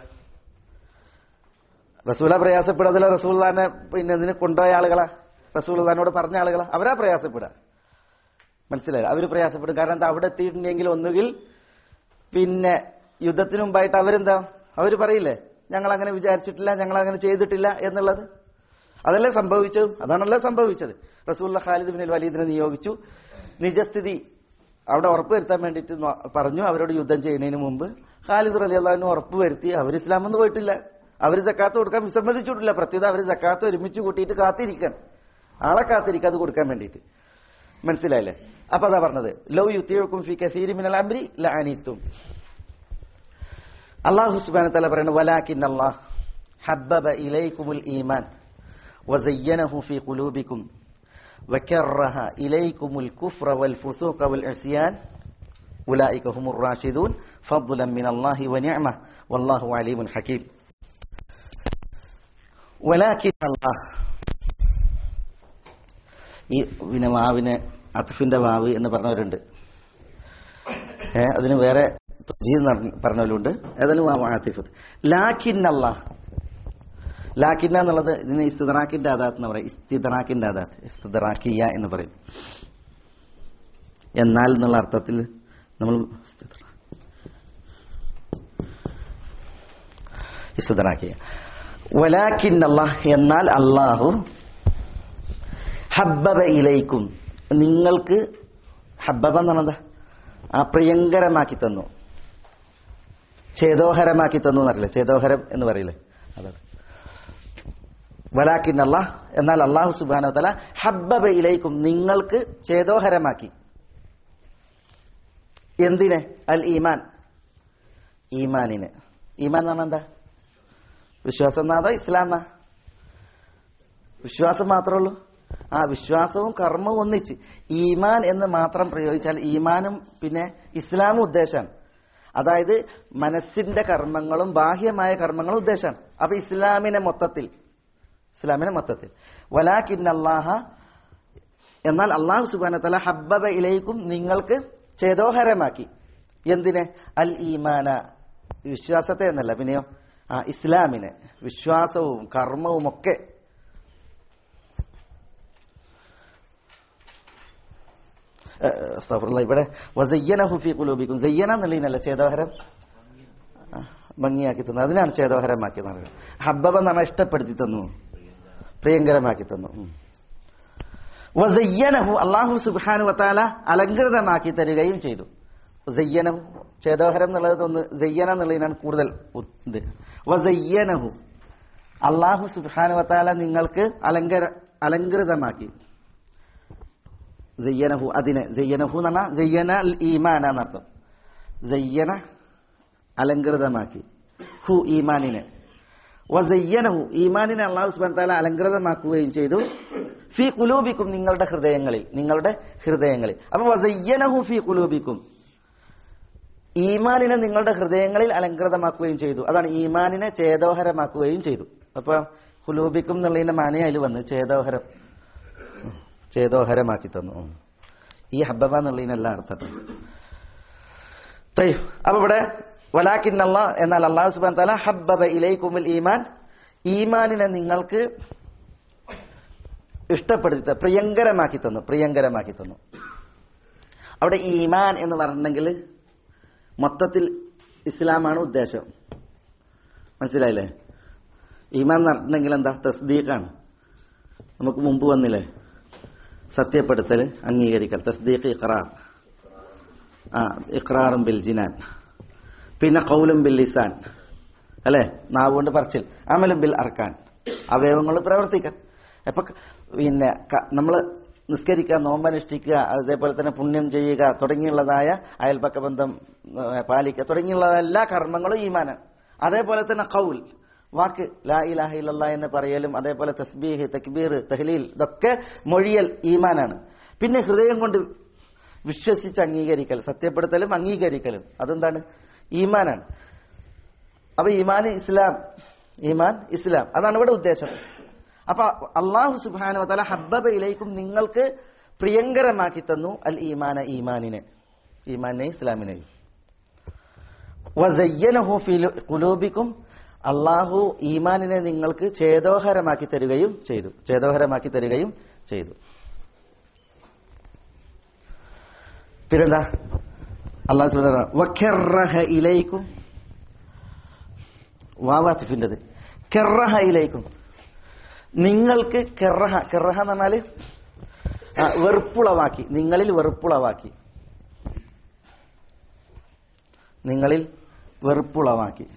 റസൂല പ്രയാസപ്പെടാതില്ല റസൂല്ലാനെ പിന്നെ ഇതിന് കൊണ്ടുപോയ ആളുകളാ റസൂല്ലാനോട് പറഞ്ഞ ആളുകളാ അവരാ പ്രയാസപ്പെടുക മനസ്സിലായി അവര് പ്രയാസപ്പെടും കാരണം എന്താ അവിടെ എത്തിയിട്ടുണ്ടെങ്കിൽ ഒന്നുകിൽ പിന്നെ യുദ്ധത്തിന് മുമ്പായിട്ട് അവരെന്താ അവര് പറയില്ലേ ഞങ്ങൾ അങ്ങനെ വിചാരിച്ചിട്ടില്ല ഞങ്ങൾ അങ്ങനെ ചെയ്തിട്ടില്ല എന്നുള്ളത് അതല്ലേ സംഭവിച്ചത് അതാണല്ലോ സംഭവിച്ചത് റസൂല്ല ഖാലിദ് ബിൻ വലീദിനെ നിയോഗിച്ചു നിജസ്ഥിതി അവിടെ ഉറപ്പുവരുത്താൻ വേണ്ടിയിട്ട് നോ- പറഞ്ഞു അവരോട് യുദ്ധം ചെയ്യുന്നതിന് മുമ്പ് ഖാലിദ് റലി അള്ളാഹിന് ഉറപ്പ് വരുത്തി അവർ ഇസ്ലാമൊന്നും പോയിട്ടില്ല അവർ ജക്കാത്ത് കൊടുക്കാൻ വിസമ്മതിച്ചിട്ടില്ല പ്രത്യേകത അവർ ജക്കാത്ത് ഒരുമിച്ച് കൂട്ടിയിട്ട് കാത്തിരിക്കാൻ ആളെ കാത്തിരിക്കുക അത് കൊടുക്കാൻ വേണ്ടിയിട്ട് മനസ്സിലായില്ലേ അപ്പൊ അതാ പറഞ്ഞത് ലൗ യുത്തിയോക്കും ഫി കസീരി മിനൽ അംരി ലഅനിത്തും അല്ലാഹു സുബ്ഹാനഹു വതആല പറയുന്നു വലാകിൻ അല്ലാഹ് ഹബ്ബബ ഇലൈക്കുമുൽ ഈമാൻ വസയ്യനഹു ഫി ഖുലൂബിക്കും وكره إليكم الكفر والفسوق والعصيان أولئك هم الراشدون فضلا من الله ونعمة والله عليم حكيم ولكن الله ഈ പിന്നെ വാവിന് അത്ഫിന്റെ വാവ് എന്ന് പറഞ്ഞവരുണ്ട് ഏ അതിന് വേറെ തജ്ഹീദ് പറഞ്ഞവരുണ്ട് ഏതായാലും വാവ് ആത്തിഫത്ത് ലാക്കിൻ അല്ലാഹ് ലാക്കിന്ന എന്നുള്ളത് ഇതിന് ഇസ്തിദറാക്കിന്റെ ആദാത്ത് എന്ന് പറയും ഇസ്തിദറാക്കിന്റെ ആദാത്ത് ഇസ്തിദറാക്കിയ എന്ന് പറയും എന്നാൽ എന്നുള്ള അർത്ഥത്തിൽ നമ്മൾ ഇസ്തിദറാക്കിയ വലാക്കിൻ അല്ലാഹ് എന്നാൽ അള്ളാഹു ഹബ്ബബ ഇലൈക്കും നിങ്ങൾക്ക് ഹബ്ബബ എന്ന് പറഞ്ഞത് ആ പ്രിയങ്കരമാക്കി തന്നു ചേതോഹരമാക്കി തന്നു എന്നറിയില്ലേ ചേതോഹരം എന്ന് പറയില്ലേ അതാണ് വലാക്കിൻ അള്ളാഹ് എന്നാൽ അള്ളാഹു സുബാനോ തല ഹബ്ബബ ഇലൈക്കും നിങ്ങൾക്ക് ചേതോഹരമാക്കി എന്തിനെ അൽ ഈമാൻ ഈമാനിന് ഈമാൻ എന്ന് പറഞ്ഞാൽ എന്താ വിശ്വാസം എന്നാതോ ഇസ്ലാം എന്നാ വിശ്വാസം മാത്രമേ ഉള്ളൂ ആ വിശ്വാസവും കർമ്മവും ഒന്നിച്ച് ഈമാൻ എന്ന് മാത്രം പ്രയോഗിച്ചാൽ ഈമാനും പിന്നെ ഇസ്ലാമും ഉദ്ദേശമാണ് അതായത് മനസ്സിന്റെ കർമ്മങ്ങളും ബാഹ്യമായ കർമ്മങ്ങളും ഉദ്ദേശമാണ് അപ്പൊ ഇസ്ലാമിനെ മൊത്തത്തിൽ ഇസ്ലാമിനെ മൊത്തത്തിൽ വലാക്കിൻ അള്ളാഹ എന്നാൽ അള്ളാഹു സുബാന തല ഹബ്ബബ ഇലയിക്കും നിങ്ങൾക്ക് ചേതോഹരമാക്കി എന്തിനെ അൽ ഈമാന വിശ്വാസത്തെ എന്നല്ല പിന്നെയോ ആ ഇസ്ലാമിനെ വിശ്വാസവും കർമ്മവും ഒക്കെ അസ്തഗ്ഫിറുല്ലാഹ്. ഇവിടെ വസയ്യനഹു ഫീ ഖുലൂബിക്കും സയ്യന എന്നുള്ളതിനല്ല ചേതോഹരം ആ, ഭംഗിയാക്കി തന്നു അതിനാണ് ചേതോഹരമാക്കി പറയുന്നത് ഹബ്ബബ എന്ന് പറഞ്ഞാൽ ഇഷ്ടപ്പെടുത്തി തന്നു പ്രിയങ്കരമാക്കി തന്നു ഉം. വസയ്യനഹു അള്ളാഹു സുബ്ഹാനു വതാല അലങ്കൃതമാക്കി തരികയും ചെയ്തു സയ്യനഹു ചേതോഹരം എന്നുള്ളത് ഒന്ന് സയ്യന എന്നുള്ളതിനാണ് കൂടുതൽ ഉ- ഇത് വസയ്യനഹു അള്ളാഹു സുബ്ഹാനു വതാല നിങ്ങൾക്ക് അലങ്കര അലങ്കൃതമാക്കി സയ്യനഹു അതിനെ സയ്യനഹു എന്ന് പറഞ്ഞാൽ സയ്യന അൽ ഈമാന എന്നർത്ഥം സയ്യന അലങ്കൃതമാക്കി ഹു ഈമാനിനെ വസയ്യനഹു ഈമാനിനെ അള്ളാഹു സുബാൻ താല അലങ്കൃതമാക്കുകയും ചെയ്തു ഫി കുലൂബിക്കും നിങ്ങളുടെ ഹൃദയങ്ങളിൽ നിങ്ങളുടെ ഹൃദയങ്ങളിൽ അപ്പൊ വസയ്യനഹു ഫി കുലൂബിക്കും ഈമാനിനെ നിങ്ങളുടെ ഹൃദയങ്ങളിൽ അലങ്കൃതമാക്കുകയും ചെയ്തു അതാണ് ഈമാനിനെ ചേതോഹരമാക്കുകയും ചെയ്തു അപ്പൊ കുലൂബിക്കും എന്നുള്ളതിന്റെ മാനയെ അതിൽ വന്ന് ചേതോഹരം ചേതോഹരമാക്കി തന്നു ഉം. ഈ ഹബ്ബബ എന്നുള്ളതിനല്ല അർത്ഥം തയ്യ്. അപ്പൊ ഇവിടെ വലാക്കിൻ അല്ലാ എന്നാൽ അള്ളാഹു സുബാൻ താല ഹബ്ബബ ഇലൈക്കുമുൽ ഈമാൻ ഈമാനിനെ നിങ്ങൾക്ക് ഇഷ്ടപ്പെടുത്തി ത- പ്രിയങ്കരമാക്കി തന്നു പ്രിയങ്കരമാക്കി തന്നു അവിടെ ഈമാൻ എന്ന് പറഞ്ഞെങ്കിൽ മൊത്തത്തിൽ ഇസ്ലാമാണ് ഉദ്ദേശം മനസ്സിലായില്ലേ ഈമാൻ എന്ന് പറഞ്ഞെങ്കിൽ എന്താ തസ്ദീഖാണ് നമുക്ക് മുമ്പ് വന്നില്ലേ സത്യപ്പെടുത്തൽ അംഗീകരിക്കൽ തസ്ദീഖ് ഇഖ്റാർ ആ ഇഖ്റാറും ബിൽ ജിനാൻ പിന്നെ കൗലും ബിൽ ലിസാൻ അല്ലേ നാവുകൊണ്ട് പറച്ചിൽ അമലും ബിൽ അർക്കാൻ അവയവങ്ങൾ പ്രവർത്തിക്കാൻ അപ്പൊ ക- പിന്നെ നമ്മൾ നിസ്കരിക്കുക നോമ്പനുഷ്ഠിക്കുക അതേപോലെ തന്നെ പുണ്യം ചെയ്യുക തുടങ്ങിയുള്ളതായ അയൽപക്ക ബന്ധം ഏ, പാലിക്കുക തുടങ്ങിയുള്ള എല്ലാ കർമ്മങ്ങളും ഈമാനാണ് അതേപോലെ തന്നെ കൗൽ വാക്ക് ലാ ഇലാഹ ഇല്ലല്ലാ എന്ന് പറയലും അതേപോലെ തസ്ബീഹ് തക്ബീർ തഹ്ലീൽ ഇതൊക്കെ മൊഴിയൽ ഈമാനാണ് പിന്നെ ഹൃദയം കൊണ്ട് വിശ്വസിച്ച് അംഗീകരിക്കൽ സത്യപ്പെടുത്തലും അംഗീകരിക്കലും അതെന്താണ് ഈമാനാണ് അപ്പൊ ഈമാൻ ഇസ്ലാം ഈമാൻ ഇസ്ലാം അതാണ് ഇവിടെ ഉദ്ദേശം അപ്പൊ അള്ളാഹു സുബാനു തല ഹബ്ബബ ഇലൈക്കും നിങ്ങൾക്ക് പ്രിയങ്കരമാക്കി തന്നു അൽ ഈമാന ഈമാനിനെ ഈമാനെ ഇസ്ലാമിനെയും വസയ്യനഹു ഫി ഖുലൂബിക്കും അള്ളാഹു ഈമാനിനെ നിങ്ങൾക്ക് ചേതോഹരമാക്കി തരികയും ചെയ്തു ചേതോഹരമാക്കി തരികയും ചെയ്തു പിന്നെന്താ അള്ളാഹു സുബ്ഹാനഹു വ തആല, വഖറഹ ഇലൈക്കും വാവാത്തിഫിൻ്റെത് കെറഹ ഇലൈക്കും നിങ്ങൾക്ക് കെറഹ കെറഹ എന്ന് പറഞ്ഞാല് ആ, വെറുപ്പുളവാക്കി നിങ്ങളിൽ വെറുപ്പുളവാക്കി നിങ്ങളിൽ വെറുപ്പുളവാക്കി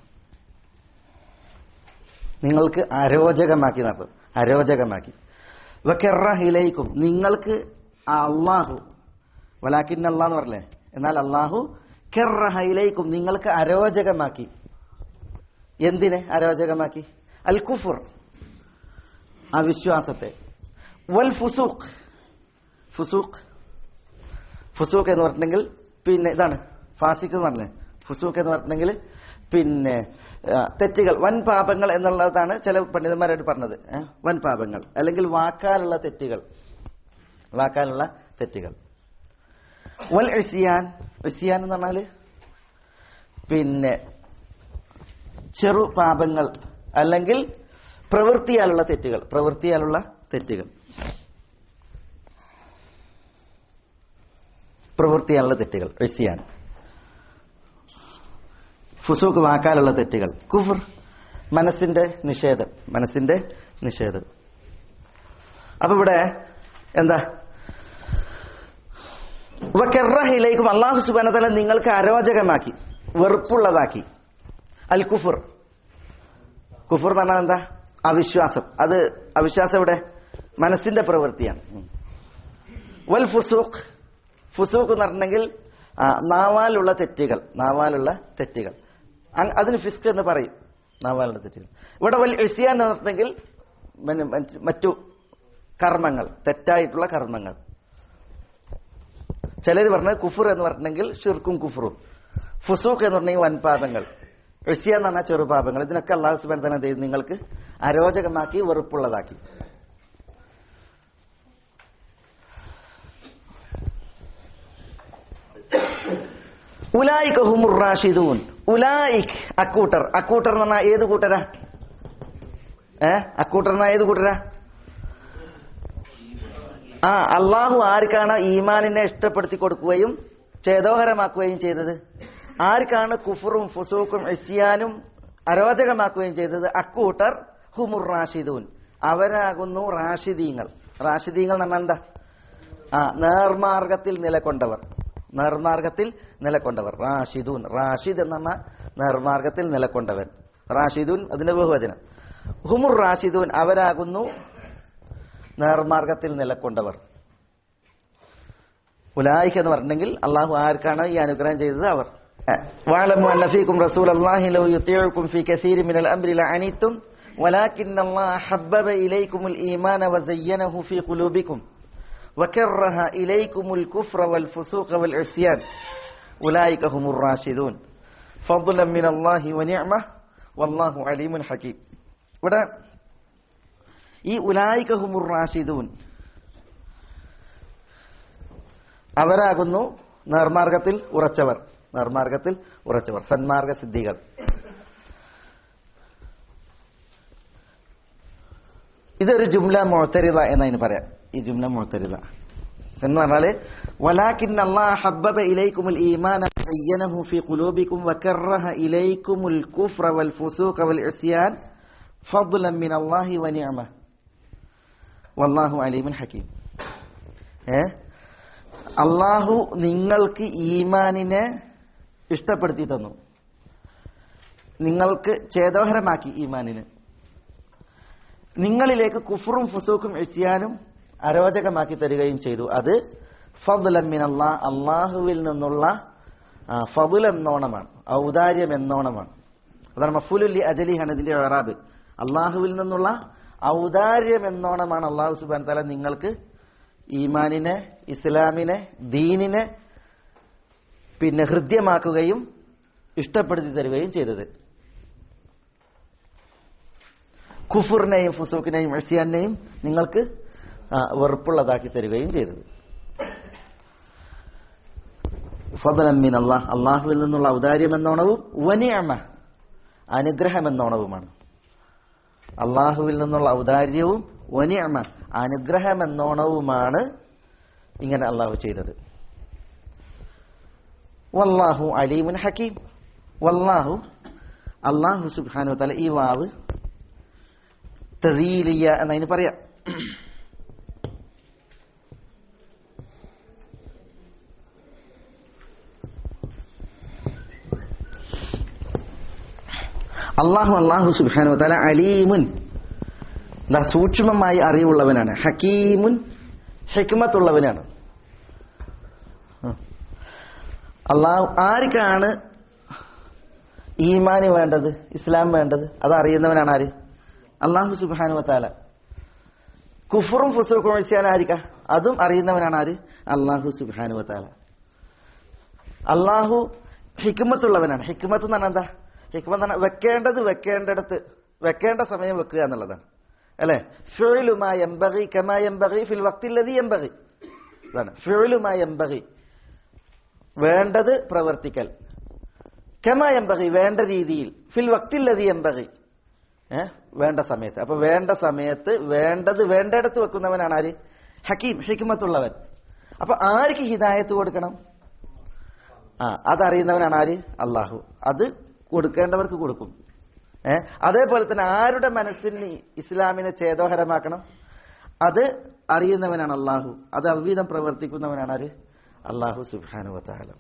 നിങ്ങൾക്ക് അരോചകമാക്കി നടത്തും അരോചകമാക്കി വക്കെറഹിലേക്കും നിങ്ങൾക്ക് ആ അള്ളാഹു വലാക്കിൻ അള്ളാന്ന് പറഞ്ഞേ എന്നാൽ അള്ളാഹു കെറഹയിലേക്കും നിങ്ങൾക്ക് അരോചകമാക്കി എന്തിനെ അരോചകമാക്കി അൽ കുഫുർ അവിശ്വാസത്തെ വൽ ഫുസൂഖ് ഫുസൂഖ് ഫുസൂഖ് എന്ന് പറഞ്ഞിട്ടുണ്ടെങ്കിൽ പിന്നെ ഇതാണ് ഫാസിഖ് എന്ന് പറഞ്ഞേ ഫുസൂഖ് എന്ന് പറഞ്ഞിട്ടുണ്ടെങ്കിൽ പിന്നെ ആ, തെറ്റുകൾ വൻ പാപങ്ങൾ എന്നുള്ളതാണ് ചില പണ്ഡിതന്മാരായിട്ട് പറഞ്ഞത് ഏ? വൻ പാപങ്ങൾ അല്ലെങ്കിൽ വാക്കാലുള്ള തെറ്റുകൾ വാക്കാലുള്ള തെറ്റുകൾ വൽ ഇസിയാൻ ഇസിയാൻ എന്ന് പറഞ്ഞാല് പിന്നെ ചെറു പാപങ്ങൾ അല്ലെങ്കിൽ പ്രവൃത്തിയാലുള്ള തെറ്റുകൾ പ്രവൃത്തിയാലുള്ള തെറ്റുകൾ പ്രവൃത്തിയാലുള്ള തെറ്റുകൾ എസിയാൻ ഫുസൂക്ക് വാക്കാലുള്ള തെറ്റുകൾ കുഫർ മനസ്സിന്റെ നിഷേധം മനസ്സിന്റെ നിഷേധം അപ്പൊ ഇവിടെ എന്താ വക്കറഹിലേക്കും അള്ളാഹു സുബാനതല നിങ്ങൾക്ക് അരോചകമാക്കി വെറുപ്പുള്ളതാക്കി അൽ കുഫർ കുഫർ എന്ന് പറഞ്ഞാൽ എന്താ അവിശ്വാസം അത് അവിശ്വാസം ഇവിടെ മനസ്സിന്റെ പ്രവൃത്തിയാണ് ഉം. വൽ ഫുസൂഖ് ഫുസൂഖ് എന്ന് പറഞ്ഞിട്ടുണ്ടെങ്കിൽ ആ, നാവാലുള്ള തെറ്റുകൾ നാവാലുള്ള തെറ്റുകൾ അങ് അതിന് ഫിസ്ക് എന്ന് പറയും നാവാലുള്ള തെറ്റുകൾ ഇവിടെ വൽ ഇസിയാൻ എന്ന് പറഞ്ഞിട്ടുണ്ടെങ്കിൽ മന- മറ്റ് മറ്റു കർമ്മങ്ങൾ തെറ്റായിട്ടുള്ള കർമ്മങ്ങൾ ചിലർ പറഞ്ഞത് കുഫുർ എന്ന് പറഞ്ഞിട്ടുണ്ടെങ്കിൽ ഷിർക്കും കുഫറും ഫുസൂഖ് എന്ന് പറഞ്ഞെങ്കിൽ വൻപാപങ്ങൾ എഴ്സിയ എന്ന് പറഞ്ഞാൽ ചെറുപാപങ്ങൾ ഇതിനൊക്കെ അള്ളാഹു സുബാൻ തന്നെ ചെയ്ത് നിങ്ങൾക്ക് അരോചകമാക്കി വെറുപ്പുള്ളതാക്കി ഉലായിക് ഹുമുർ റാഷിദൂൻ ഉലായിക് അക്കൂട്ടർ അക്കൂട്ടർ എന്ന് പറഞ്ഞാൽ ഏത് കൂട്ടരാ ഏ അക്കൂട്ടർ എന്നാ ഏത് കൂട്ടരാ ആ അള്ളാഹു ആർക്കാണ് ഈമാനിനെ ഇഷ്ടപ്പെടുത്തി കൊടുക്കുകയും ചേതോഹരമാക്കുകയും ചെയ്തത് ആർക്കാണ് കുഫറും ഫുസൂക്കും ഇസ്യാനും അരോചകമാക്കുകയും ചെയ്തത് അക്കൂട്ടർ ഹുമുർ റാഷിദൂൻ അവരാകുന്നു റാഷിദീങ്ങൾ റാഷിദീങ്ങൾ എന്ന് പറഞ്ഞാൽ എന്താ ആ നേർമാർഗത്തിൽ നിലകൊണ്ടവർ നേർമാർഗത്തിൽ നിലകൊണ്ടവർ റാഷിദൂൻ റാഷിദ് എന്ന് പറഞ്ഞാൽ നേർമാർഗത്തിൽ നിലകൊണ്ടവൻ റാഷിദൂൻ അതിന്റെ ബഹുവചനം ഹുമുർ റാഷിദൂൻ അവരാകുന്നു നേർമാർഗത്തിൽ നിലകൊണ്ടവർ ഉലായിക്ക് എന്ന് പറഞ്ഞെങ്കിൽ അള്ളാഹു ആർക്കാണ് ഈ അനുഗ്രഹം ചെയ്തത് അവർ واعلموا أن فيكم رسول الله لو يطيعكم في كثير من الأمر لعنتم ولكن الله حبب إليكم الإيمان وزينه في قلوبكم وكره إليكم الكفر والفسوق والعصيان أولئك هم الراشدون فضلا من الله ونعمة والله عليم حكيم ഇവിടെ ഈ ഉലായിക ഹുമുർ റാഷിദൂൻ അവരാകുന്നു നേർമാർഗത്തിൽ ഉറച്ചവർ നേർമാർഗത്തിൽ ഉറച്ചവർ സന്മാർഗ സിദ്ധികൾ ഇതൊരു ജുംല മുഴത്തരിത എന്നതിന് പറയാം ഈ ജുംല മുഴത്തരിത എന്ന് പറഞ്ഞാല് വലാക്കിൻ അല്ലാഹ് ഹബ്ബബ ഇലൈക്കുമുൽ ഈമാന സയ്യനഹു ഫീ ഖുലൂബിക്കും വകറഹ ഇലൈക്കുമുൽ കുഫ്ര വൽ ഫുസൂഖ വൽ ഇസ്യാൻ ഫദ്ലൻ മിൻ അല്ലാഹി വനിഅമ വല്ലാഹു അലീമുൻ ഹകീം ഏ അള്ളാഹു നിങ്ങൾക്ക് ഈമാനിനെ ഇഷ്ടപ്പെടുത്തി തന്നു നിങ്ങൾക്ക് ചേതോഹരമാക്കി ഈമാനിന് നിങ്ങളിലേക്ക് കുഫറും ഫുസൂക്കും എഴ്സിയാനും അരോചകമാക്കി തരികയും ചെയ്തു അത് ഫضലമിൻ അള്ളാഹ് അള്ളാഹുവിൽ നിന്നുള്ള ആ, ഫضൽ എന്നോണമാണ് ഔദാര്യം എന്നോണമാണ് അതാണ് മഫൂലുല്ലി അജലിഹാണ് ഇതിന്റെ അറാബ് അള്ളാഹുവിൽ നിന്നുള്ള ഔദാര്യം എന്നോണമാണ് അള്ളാഹു സുബാൻ തല നിങ്ങൾക്ക് ഈമാനിനെ ഇസ്ലാമിനെ ദീനിനെ പിന്നെ ഹൃദ്യമാക്കുകയും ഇഷ്ടപ്പെടുത്തി തരികയും ചെയ്തത് കുഫുറിനെയും ഫുസൂക്കിനെയും എഴ്സിയാനെയും നിങ്ങൾക്ക് ആ, വെറുപ്പുള്ളതാക്കി തരികയും ചെയ്തത് ഫതലമ്മിൻ അള്ളാഹ് അള്ളാഹുവിൽ നിന്നുള്ള ഔദാര്യം എന്നോണവും വനിയമ്മ അനുഗ്രഹം എന്നോണവുമാണ് അള്ളാഹുവിൽ നിന്നുള്ള ഔദാര്യവും വനിയമ്മ അനുഗ്രഹം എന്നോണവുമാണ് ഇങ്ങനെ അള്ളാഹു ചെയ്തത് വല്ലാഹു അലീമുൻ ഹക്കീം വല്ലാഹു അള്ളാഹു സുബ്ഹാനു തല ഈ വാവ് തദീലിയ എന്നതിന് പറയാം അള്ളാഹു അള്ളാഹു സുബ്ഹാനു തല അലീമുൻ ദാ സൂക്ഷ്മമായി അറിവുള്ളവനാണ് ഹക്കീമുൻ ഹിക്മത്തുള്ളവനാണ് അള്ളാഹു ആർക്കാണ് ഈമാന് വേണ്ടത് ഇസ്ലാം വേണ്ടത് അത് അറിയുന്നവനാണ് ആര് അള്ളാഹു സുബാനു വത്താല കുഫറും ഫുസൂക്കും ഒഴിച്ചാൽ ആരിക്ക അതും അറിയുന്നവനാണ് ആര് അള്ളാഹു സുബാനു വത്താല അള്ളാഹു ഹിക്മത്തുള്ളവനാണ് ഹിക്മത്ത് എന്ന് പറഞ്ഞാൽ എന്താ ഹിക്മത്ത് എന്ന് പറഞ്ഞാൽ വെക്കേണ്ടത് വെക്കേണ്ടടത്ത് വെക്കേണ്ട സമയം വെക്കുക എന്നുള്ളതാണ് അല്ലെ ഫിഴുലുമായ എംബകി കമായ എംബകി ഫിൽ വക്തില്ലതി എംബകി അതാണ് ഫിഴുലുമായ എംബകി വേണ്ടത് പ്രവർത്തിക്കൽ കെമ എമ്പകി വേണ്ട രീതിയിൽ ഫിൽ വക്തില്ലതി എമ്പകി ഏ വേണ്ട സമയത്ത് അപ്പൊ വേണ്ട സമയത്ത് വേണ്ടത് വേണ്ടിടത്ത് വെക്കുന്നവനാണ് ആര് ഹക്കീം ഹിക്മത്തുള്ളവൻ അപ്പൊ ആർക്ക് ഹിദായത്ത് കൊടുക്കണം ആ അതറിയുന്നവനാണ് ആര് അള്ളാഹു അത് കൊടുക്കേണ്ടവർക്ക് കൊടുക്കും ഏ അതേപോലെ തന്നെ ആരുടെ മനസ്സിന് ഇസ്ലാമിനെ ചേതോഹരമാക്കണം അത് അറിയുന്നവനാണ് അള്ളാഹു അത് അവീതം പ്രവർത്തിക്കുന്നവനാണ് ആര് അള്ളാഹു സുബാനുവത്താലം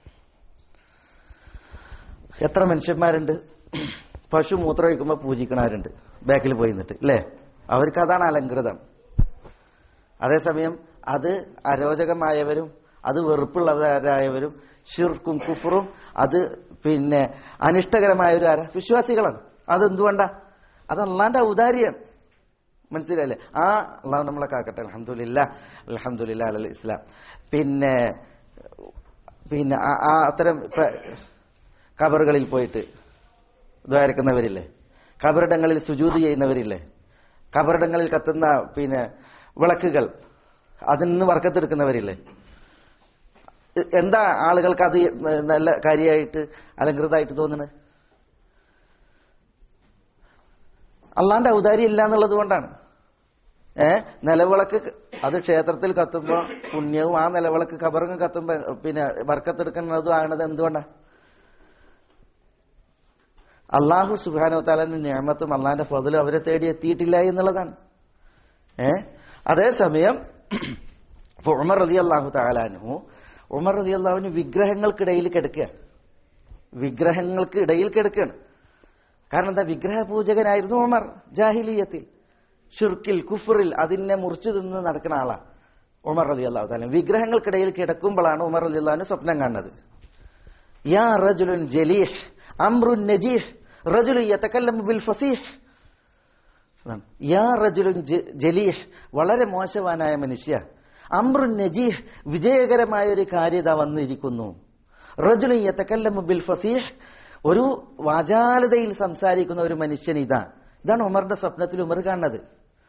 എത്ര മനുഷ്യന്മാരുണ്ട് പശു മൂത്രമൊഴിക്കുമ്പോൾ പൂജിക്കണവരുണ്ട് ബാക്കിൽ പോയി നിന്നിട്ട് അല്ലേ അവർക്ക് അതാണ് അലങ്കൃതം അതേസമയം അത് അരോചകമായവരും അത് വെറുപ്പുള്ളവരായവരും ഷിർക്കും കുഫറും അത് പിന്നെ അനിഷ്ടകരമായവരും ആരാ വിശ്വാസികളാണ് അതെന്തുകൊണ്ടാ അത് അള്ളാന്റെ ഔദാര്യാണ് മനസ്സിലായില്ലേ ആ അള്ളാഹു നമ്മളെ കാക്കട്ടെ അലഹമുല്ല അലഹമുല്ല അലൽ ഇസ്ലാം പിന്നെ പിന്നെ ആ- ആ അത്തരം ഇപ്പൊ കബറുകളിൽ പോയിട്ട് ദ്വാരക്കുന്നവരില്ലേ കബറിടങ്ങളിൽ സുജൂത് ചെയ്യുന്നവരില്ലേ കബറിടങ്ങളിൽ കത്തുന്ന പിന്നെ വിളക്കുകൾ അതിൽ നിന്ന് വർക്കത്തെടുക്കുന്നവരില്ലേ എ- എന്താ ആളുകൾക്ക് അത് നല്ല കാര്യമായിട്ട് അലങ്കൃതമായിട്ട് തോന്നുന്നത് അള്ളാന്റെ ഔദാര്യം ഇല്ല എന്നുള്ളത് കൊണ്ടാണ് ഏ നിലവിളക്ക് അത് ക്ഷേത്രത്തിൽ കത്തുമ്പോ പുണ്യവും ആ നിലവിളക്ക് കബറങ്ങ് കത്തുമ്പോ പിന്നെ വർക്കത്തെടുക്കുന്നതും ആകണത് എന്തുകൊണ്ടാ അള്ളാഹു സുബാനോ താലാന്റെ നിയമത്തും അള്ളാന്റെ ഫതിലും അവരെ തേടി എത്തിയിട്ടില്ല എന്നുള്ളതാണ് ഏ അതേസമയം ഇപ്പൊ ഉമർ റതി അള്ളാഹു താലാനു ഉമർ റതി അള്ളാഹുവിന് വിഗ്രഹങ്ങൾക്കിടയിൽ കിടക്കുക വിഗ്രഹങ്ങൾക്ക് ഇടയിൽ കിടക്കുകയാണ് കാരണം എന്താ വിഗ്രഹ പൂജകനായിരുന്നു ഉമർ ജാഹിലീയത്തിൽ ഷിർക്കിൽ കുഫറിൽ അതിനെ മുറിച്ചു തിന്ന് നടക്കുന്ന ആളാ ഉമർ റതി അള്ളാഹു താല വിഗ്രഹങ്ങൾക്കിടയിൽ കിടക്കുമ്പോഴാണ് ഉമർ റതി അള്ളാഹുവിന് സ്വപ്നം കാണുന്നത് യാ റജുലുൻ ജലീഹ് അംറുൻ നജീഹ് റജുലു യതകല്ലമു ബിൽ ഫസീഹ് അതാണ്. യാ റജുലുൻ ജ- ജലീഹ് വളരെ മോശവാനായ മനുഷ്യ അമ്രുൻ നജീഹ് വിജയകരമായ ഒരു കാര്യത വന്നിരിക്കുന്നു റജുലു യതകല്ലമു ബിൽ ഫസീഹ് ഒരു വാചാലതയിൽ സംസാരിക്കുന്ന ഒരു മനുഷ്യൻ ഇതാ ഇതാണ് ഉമറിന്റെ സ്വപ്നത്തിൽ ഉമർ കാണുന്നത്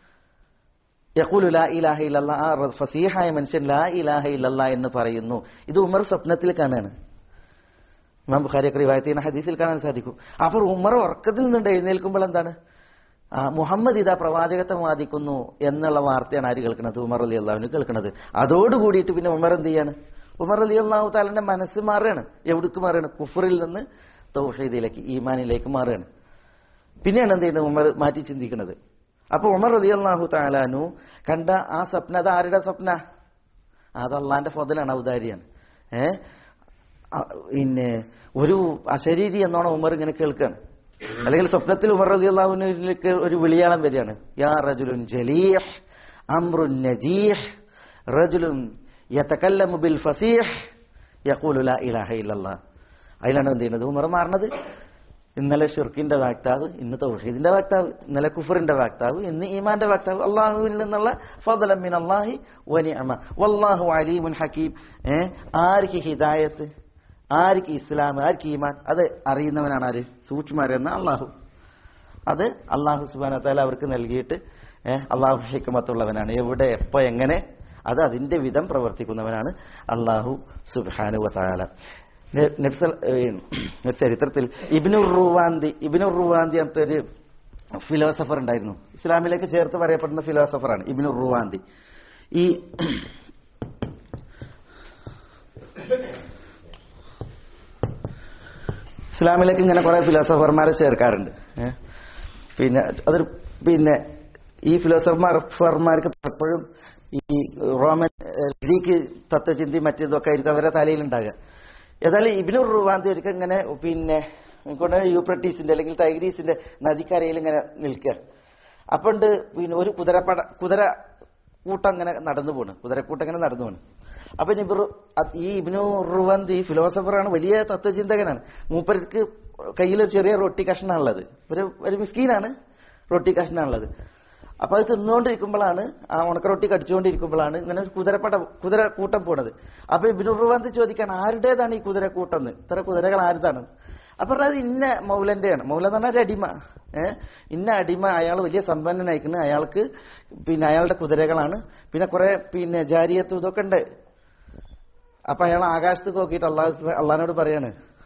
യഖൂലു ലാ ഇലാഹ ഇല്ലല്ലാ ആ റ- ഫസീഹായ മനുഷ്യൻ ലാ ഇലാഹ ഇല്ലല്ലാ എന്ന് പറയുന്നു ഇത് ഉമർ സ്വപ്നത്തിൽ കാണുകയാണ് ഇമാം ബുഖാരിയൊക്കെ റിവായത്ത് ചെയ്യുന്ന ഹദീസിൽ കാണാൻ സാധിക്കും അപ്പോൾ ഉമർ ഉറക്കത്തിൽ നിന്നുണ്ട് എഴുന്നേൽക്കുമ്പോൾ എന്താണ് ആ, മുഹമ്മദ് ഇതാ പ്രവാചകത്വം വാദിക്കുന്നു എന്നുള്ള വാർത്തയാണ് ആര് കേൾക്കുന്നത് ഉമർ അലി അള്ളാഹുവിന് കേൾക്കുന്നത് അതോട് കൂടിയിട്ട് പിന്നെ ഉമർ എന്ത് ചെയ്യാണ് ഉമർ അലി അള്ളാഹു താലന്റെ മനസ്സ് മാറുകയാണ് എവിടേക്ക് മാറുകയാണ് കുഫറിൽ നിന്ന് തൗഹീദിലേക്ക് ഈമാനിലേക്ക് മാറുകയാണ് പിന്നെയാണ് എന്ത് ചെയ്യുന്നത് ഉമർ മാറ്റി ചിന്തിക്കുന്നത് അപ്പൊ ഉമർ അലി അള്ളാഹു താലാനു കണ്ട ആ സ്വപ്ന അത് ആരുടെ സ്വപ്ന അത് അള്ളാന്റെ ഫതിലാണ് ഔദാര്യാണ് ഏ ആ, പിന്നെ ഒരു അശരീരി എന്നോണം ഉമർ ഇങ്ങനെ കേൾക്കുകയാണ് അല്ലെങ്കിൽ സ്വപ്നത്തിൽ ഉമർ റതി അള്ളാഹുവിലേക്ക് ഒരു വിളിയാളം വരികയാണ് യാ റജുലുൻ ജലീഹ് അംറുൻ നജീഹ് റജുലുൻ യതകല്ലമു ബിൽ ഫസീഹ് യഖൂലു ലാ ഇലാഹ ഇല്ലല്ലാഹ് അതിലാണ് എന്ത് ചെയ്യുന്നത് ഉമർ മാറുന്നത് ഇന്നലെ ഷിർക്കിന്റെ വാക്താവ് ഇന്ന് തൗഹീദിന്റെ വാക്താവ് ഇന്നലെ കുഫറിന്റെ വാക്താവ് ഇന്ന് ഈമാന്റെ വാക്താവ് അള്ളാഹുവിൽ നിന്നുള്ള ഫضലം മിൻ അല്ലാഹി വനിഅമ വല്ലാഹു അലീമുൻ ഹക്കീം ഏ ആർക്ക് ഹിദായത്ത് ആർക്ക് ഇസ്ലാം ആർക്ക് ഈമാൻ അത് അറിയുന്നവനാണ് ആര് സൂക്ഷ്മരെന്ന അള്ളാഹു അത് അള്ളാഹു സുബാന താല അവർക്ക് നൽകിയിട്ട് ഏഹ് അള്ളാഹു ഹിക്കമത്തുള്ളവനാണ് എവിടെ എപ്പോ എങ്ങനെ അത് അതിന്റെ വിധം പ്രവർത്തിക്കുന്നവനാണ് അള്ളാഹു സുബാനു താല ന- നബ്സൽ ഏഹ്, ഒരു ചരിത്രത്തിൽ ഇബിനുർ റുവാന്തി ഇബിനുർ റുവാന്തി എന്നത്തെ ഒരു ഫിലോസഫർ ഉണ്ടായിരുന്നു ഇസ്ലാമിലേക്ക് ചേർത്ത് പറയപ്പെടുന്ന ഫിലോസഫറാണ് ഇബിനുർ റുവാന്തി ഈ ഇസ്ലാമിലേക്ക് ഇങ്ങനെ കുറെ ഫിലോസഫർമാരെ ചേർക്കാറുണ്ട് ഏ? പിന്നെ അതൊരു പിന്നെ ഈ ഫിലോസഫർമാർക്ക് പലപ്പോഴും ഈ റോമൻ ഏ, ഗ്രീക്ക് തത്വചിന്തി മറ്റേതൊക്കെ ആയിരിക്കും അവരുടെ തലയിൽ ഉണ്ടാകുക ഏതായാലും ഇബിനുർ റുവാന്തി ഒരിക്കൽ ഇങ്ങനെ പിന്നെ കൊണ്ട് യൂപ്രട്ടീസിന്റെ അല്ലെങ്കിൽ ടൈഗ്രീസിന്റെ നദിക്കരയിൽ ഇങ്ങനെ നിൽക്കുക അപ്പണ്ട് പിന്നെ ഒരു കുതിരപ്പട കുതിര കൂട്ടം ഇങ്ങനെ നടന്നു പോണ് കുതിരക്കൂട്ടം ഇങ്ങനെ നടന്നു പോണ് അപ്പൊ ഇബിർ ഈ ഇബിനു റുവന്തി ഫിലോസഫറാണ് വലിയ തത്വചിന്തകനാണ് മൂപ്പർക്ക് കയ്യിൽ ഒരു ചെറിയ റൊട്ടി കഷ്ണമുള്ളത് ഒരു ഒരു മിസ്കീനാണ് റൊട്ടി കഷ്ണമുള്ളത് അപ്പൊ അത് തിന്നുകൊണ്ടിരിക്കുമ്പോഴാണ് ആ ഉണക്ക റൊട്ടി കടിച്ചുകൊണ്ടിരിക്കുമ്പോഴാണ് ഇങ്ങനെ ഒരു കുതിരപ്പട കുതിര കൂട്ടം പോണത് അപ്പൊ ഇബിനു റുവന്തി ചോദിക്കാണ് ആരുടേതാണ് ഈ കുതിരക്കൂട്ടം എന്ന് ഇത്ര കുതിരകൾ ആരുതാണ് അപ്പൊ അത് ഇന്ന മൗലന്റെയാണ് മൗല എന്ന് പറഞ്ഞാൽ ഒരു അടിമ ഏഹ് ഇന്ന അടിമ അയാൾ വലിയ സമ്പന്നനായിക്കുന്നത് അയാൾക്ക് പിന്നെ അയാളുടെ കുതിരകളാണ് പിന്നെ കുറെ പിന്നെ ജാരിയത്തും ഇതൊക്കെ ഉണ്ട് അപ്പൊ അയാൾ ആകാശത്ത് നോക്കിയിട്ട് അള്ളാഹു അള്ളഹാനോട് പറയാണ്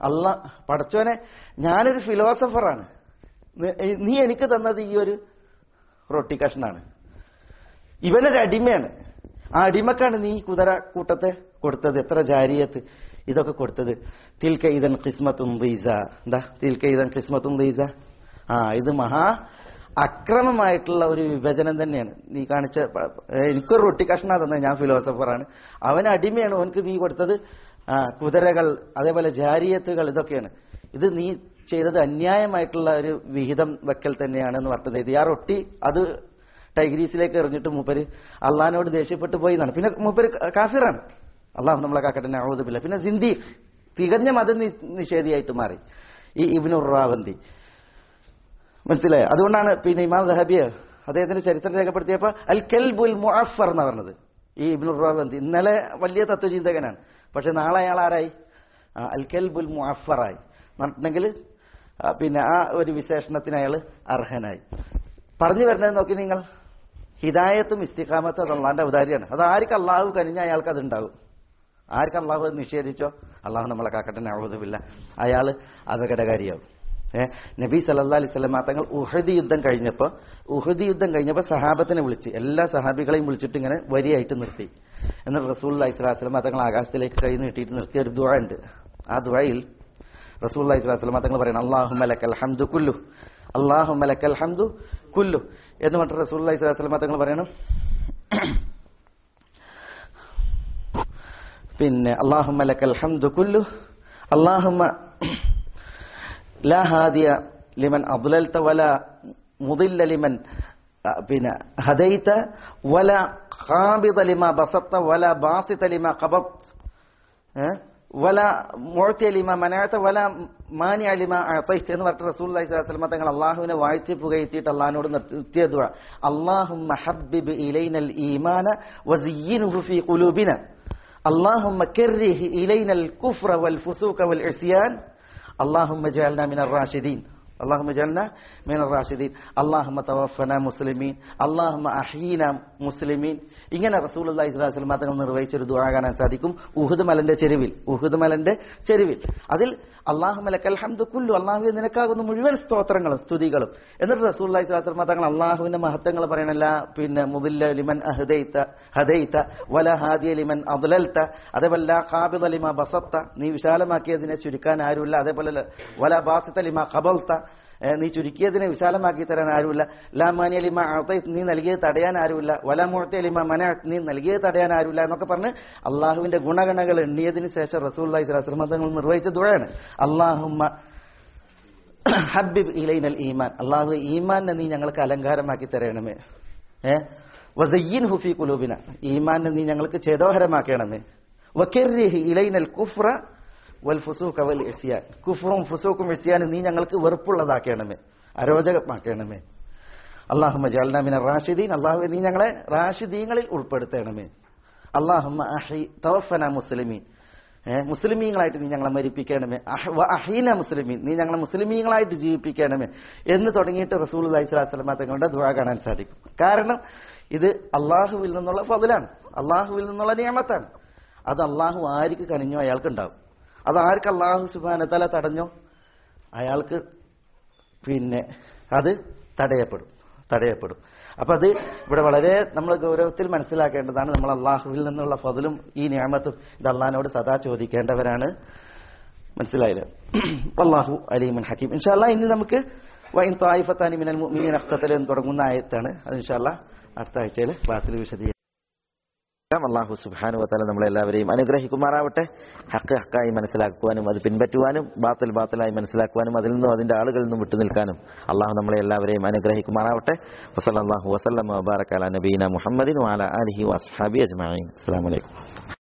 അല്ല പടച്ചോനെ ഞാനൊരു ഫിലോസഫറാണ് നി- നീ എനിക്ക് തന്നത് ഈ ഒരു റൊട്ടി കഷ്ണാണ് ഇവനൊരു അടിമയാണ് ആ അടിമക്കാണ് നീ ഈ കുതിര കൂട്ടത്തെ കൊടുത്തത് എത്ര ജാരിയത്ത് ഇതൊക്കെ കൊടുത്തത് തിൽക്ക ഇതൻ കിസ്മത്തും ദീസ എന്താ തിൽക്ക ഇതൻ കിസ്മത്തും ദീസ ആ ഇത് മഹാ അക്രമമായിട്ടുള്ള ഒരു വിഭജനം തന്നെയാണ് നീ കാണിച്ച പ- ഏ, എനിക്കൊരു റൊട്ടി കഷ്ണ തന്നെ ഞാൻ ഫിലോസഫറാണ് അവൻ അടിമയാണ് അവനക്ക് നീ കൊടുത്തത് ആ, കുതിരകൾ അതേപോലെ ജാരിയത്തുകൾ ഇതൊക്കെയാണ് ഇത് നീ ചെയ്തത് അന്യായമായിട്ടുള്ള ഒരു വിഹിതം വെക്കൽ തന്നെയാണെന്ന് പറഞ്ഞത് ഇത് ആ റൊട്ടി അത് ടൈഗ്രീസിലേക്ക് എറിഞ്ഞിട്ട് മൂപ്പര് അള്ളഹാനോട് ദേഷ്യപ്പെട്ടു പോയി എന്നാണ് പിന്നെ മൂപ്പര് ക- കാഫിറാണ് അള്ളാഹു നമ്മളെ കാക്കട്ടെ ഔദുബില്ല പിന്നെ സിന്ദി തികഞ്ഞ മത നി- നിഷേധിയായിട്ട് മാറി ഈ ഇബ്നുർ റാവന്തി മനസ്സിലായോ അതുകൊണ്ടാണ് പിന്നെ ഇമാം ദഹബിയ അദ്ദേഹത്തിന്റെ ചരിത്രം രേഖപ്പെടുത്തിയപ്പോൾ അൽ കെൽബുൽ മുഅഫർ എന്ന് പറഞ്ഞത് ഈ ഇബ്നുർ റാവന്തി ഇന്നലെ വലിയ തത്വചിന്തകനാണ് പക്ഷെ നാളെ അയാൾ ആരായി ആ, അൽ കെൽബുൽ മുഅഫറായി പറഞ്ഞിട്ടുണ്ടെങ്കിൽ ആ, പിന്നെ ആ ഒരു വിശേഷണത്തിന് അയാൾ അർഹനായി പറഞ്ഞു വരുന്നത് നോക്കി നിങ്ങൾ ഹിദായത്തും ഇസ്തിഖാമത്തും അത് അള്ളാന്റെ ഔദാര്യാണ് അത് ആർക്ക് അള്ളാഹു കനിഞ്ഞ അയാൾക്ക് അത് ഉണ്ടാകും ആർക്ക് അള്ളാഹു അത് നിഷേധിച്ചോ അള്ളാഹു നമ്മളെ കാക്കട്ടെ നവതുമില്ല അയാൾ അപകടകാരിയാവും ഏഹ് നബി സല്ലാ അലൈഹി സ്വലം തങ്ങൾ ഉഹദ് യുദ്ധം കഴിഞ്ഞപ്പോൾ ഉഹദ് യുദ്ധം കഴിഞ്ഞപ്പോൾ സഹാബത്തിനെ വിളിച്ച് എല്ലാ സഹാബികളെയും വിളിച്ചിട്ട് ഇങ്ങനെ വരിയായിട്ട് നിർത്തി എന്നിട്ട് റസൂൽ അലൈഹി സ്വലാസ്ലം തങ്ങൾ ആകാശത്തിലേക്ക് കൈ നീട്ടിയിട്ട് നിർത്തിയ ഒരു ദുആ ഉണ്ട് ആ ദുആയിൽ റസൂൽ അലൈഹി സ്വലാസ്ലം തങ്ങൾ പറയണം അള്ളാഹു മലക്കൽ ഹംദു കുല്ലു അള്ളാഹു മലക്കൽ ഹംദു കുല്ലു എന്ന് പറഞ്ഞിട്ട് റസൂൽ അലൈഹി സ്വലാസ്ലം തങ്ങൾ പറയണം പിന്നെ അള്ളാഹുമ്മ ലക്കൽ ഹംദു കുല്ലു അള്ളാഹുമ്മ ലാ ഹാദിയ ലിമൻ അദ്ലൽത വല മുദില്ല ലിമൻ ആ, പിന്നെ ഹദൈത വല ഖാബിദ ലിമ ബസത്ത വല ബാസിത ലിമ ഖബത് ഏ? വല മുഴത്തിയ ലിമ മനാത്ത വല മാനിയ ലിമ അഅതൈത എന്ന് പറഞ്ഞിട്ട് റസൂലുള്ളാഹി സ്വല്ലല്ലാഹു അലൈഹി വസല്ലം തങ്ങൾ അള്ളാഹുവിനെ വാഴ്ത്തി പുകഴ്ത്തിയിട്ട് അള്ളാഹിനോട് നിർത്തിയ ദുആ അല്ലാഹുമ്മ ഹബ്ബിബ് ഇലൈനൽ ഈമാന വസിയ്യിൻഹു ഫീ ഖുലൂബിന اللهم كره إلينا الكفر والفسوق والعصيان اللهم اجعلنا من الراشدين اللهم اجعلنا من الراشدين اللهم توفنا مسلمين اللهم أحينا മുസ്ലിമീൻ ഇങ്ങനെ റസൂൽ അള്ളാഹി സ്വലാസ്ലം തങ്ങൾ നിർവഹിച്ചൊരു ദുആ കാണാൻ സാധിക്കും ഉഹുദ് മലന്റെ ചെരുവിൽ ഉഹുദ് മലന്റെ ചെരുവിൽ അതിൽ അള്ളാഹു മലക്കൽ ഹംദു കുല്ലു അള്ളാഹു നിനക്കാകുന്ന മുഴുവൻ സ്തോത്രങ്ങളും സ്തുതികളും എന്നിട്ട് റസൂൽ അള്ളാഹി സ്വലാസ്ലം തങ്ങൾ അള്ളാഹുവിന്റെ മഹത്വങ്ങൾ പറയണല്ല പിന്നെ മുദില്ല ലിമൻ അഹദൈത്ത ഹദൈത്ത വല ഹാദിയ ലിമൻ അദ്ലൽത്ത അതേപോലെ ലാ ഖാബിദ ലിമ ബസത്ത നീ വിശാലമാക്കിയതിനെ ചുരുക്കാൻ ആരുമില്ല അതേപോലെ ല- വല ബാസിത്ത ലിമ ഖബൽത്ത ഏ, നീ ചുരുക്കിയതിനെ വിശാലമാക്കി തരാൻ ആരുമില്ല ലാ മാനിയ ലിമ അഅതൈത്ത് നീ നൽകിയത് തടയാൻ ആരുമില്ല വല മുഅത്തിയ ലിമ മനഅത്ത് നീ നൽകിയത് തടയാൻ ആരുമില്ല എന്നൊക്കെ പറഞ്ഞ് അള്ളാഹുവിന്റെ ഗുണഗണങ്ങൾ എണ്ണിയതിന് ശേഷം റസൂൽ അള്ളാഹി സ്വലാസ്ലം തങ്ങൾ നിർവഹിച്ച ദുഴയാണ് അള്ളാഹുമ്മ ഹബ്ബിബ് ഇലൈനൽ ഈമാൻ അള്ളാഹു ഈമാനെ നീ ഞങ്ങൾക്ക് അലങ്കാരമാക്കി തരണമേ ഏ വസയ്യിൻ ഹുഫി കുലൂബിന ഈമാനെ നീ ഞങ്ങൾക്ക് ചേതോഹരമാക്കണമേ വക്കിർരിഹി ഇലൈനൽ കുഫ്ര വൽ ഫുസൂഖ വൽ ഇസ്യാൻ കുഫ്റും ഫുസൂഖും ഇസ്യാനും നീ ഞങ്ങൾക്ക് വെറുപ്പുള്ളതാക്കണമേ അരോചകമാക്കണമേ അള്ളാഹുമ്മ ജഅൽനാ മിന റാഷിദീൻ അള്ളാഹു നീ ഞങ്ങളെ റാഷിദീങ്ങളിൽ ഉൾപ്പെടുത്തണമേ അള്ളാഹുമ്മ അഹി തവഫന മുസ്ലിമീൻ ഏ, മുസ്ലിമീങ്ങളായിട്ട് നീ ഞങ്ങളെ മരിപ്പിക്കണമേ അഹ് വ അഹീന മുസ്ലിമീൻ നീ ഞങ്ങളെ മുസ്ലിമീങ്ങളായിട്ട് ജീവിപ്പിക്കണമേ എന്ന് തുടങ്ങിയിട്ട് റസൂൽ അലൈഹി സ്വലാസ്ലമ തങ്ങളുടെ ദുആ കാണാൻ സാധിക്കും കാരണം ഇത് അള്ളാഹുവിൽ നിന്നുള്ള ഫതിലാണ് അള്ളാഹുവിൽ നിന്നുള്ള നിയമത്താണ് അത് അള്ളാഹു ആർക്ക് കനിഞ്ഞോ അയാൾക്ക് ഉണ്ടാവും അത് ആർക്ക് അള്ളാഹു സുബാനത്തല തടഞ്ഞോ അയാൾക്ക് പിന്നെ അത് തടയപ്പെടും തടയപ്പെടും അപ്പൊ അത് ഇവിടെ വളരെ നമ്മൾ ഗൗരവത്തിൽ മനസ്സിലാക്കേണ്ടതാണ് നമ്മൾ അള്ളാഹുവിൽ നിന്നുള്ള ഫതിലും ഈ നിയമത്തും ഇത് അള്ളഹാനോട് സദാ ചോദിക്കേണ്ടവരാണ് മനസ്സിലായില്ലേ അള്ളാഹു അലീമൻ ഹക്കീം ഇൻഷാല്ല ഇനി നമുക്ക് വൈൻ തായിഫത്താനി മിനൽ മുഅ്മിനീന അഖ്തതല എന്ന് തുടങ്ങുന്ന ആയത്താണ് അത് ഇൻഷാല്ല അടുത്ത ആഴ്ചയിൽ ക്ലാസ്സിൽ വിശദീകരിക്കും അള്ളാഹു സുബാനു വത്താല നമ്മളെല്ലാവരെയും അനുഗ്രഹിക്കുമാറാവട്ടെ ഹക്ക് ഹക്കായി മനസ്സിലാക്കുവാനും അത് പിൻപറ്റുവാനും ബാത്തൽ ബാത്തലായി മനസ്സിലാക്കുവാനും അതിൽ നിന്നും അതിന്റെ ആളുകളിൽ നിന്നും വിട്ടുനിൽക്കാനും അള്ളാഹു നമ്മളെ എല്ലാവരെയും അനുഗ്രഹിക്കുമാറാവട്ടെ വസല്ലാഹു വസ്ലം വബാറക്കാല നബീന മുഹമ്മദിൻ വാല അലഹി വസ്ഹാബി അജ്മാൻ അസ്സാം വലൈക്കും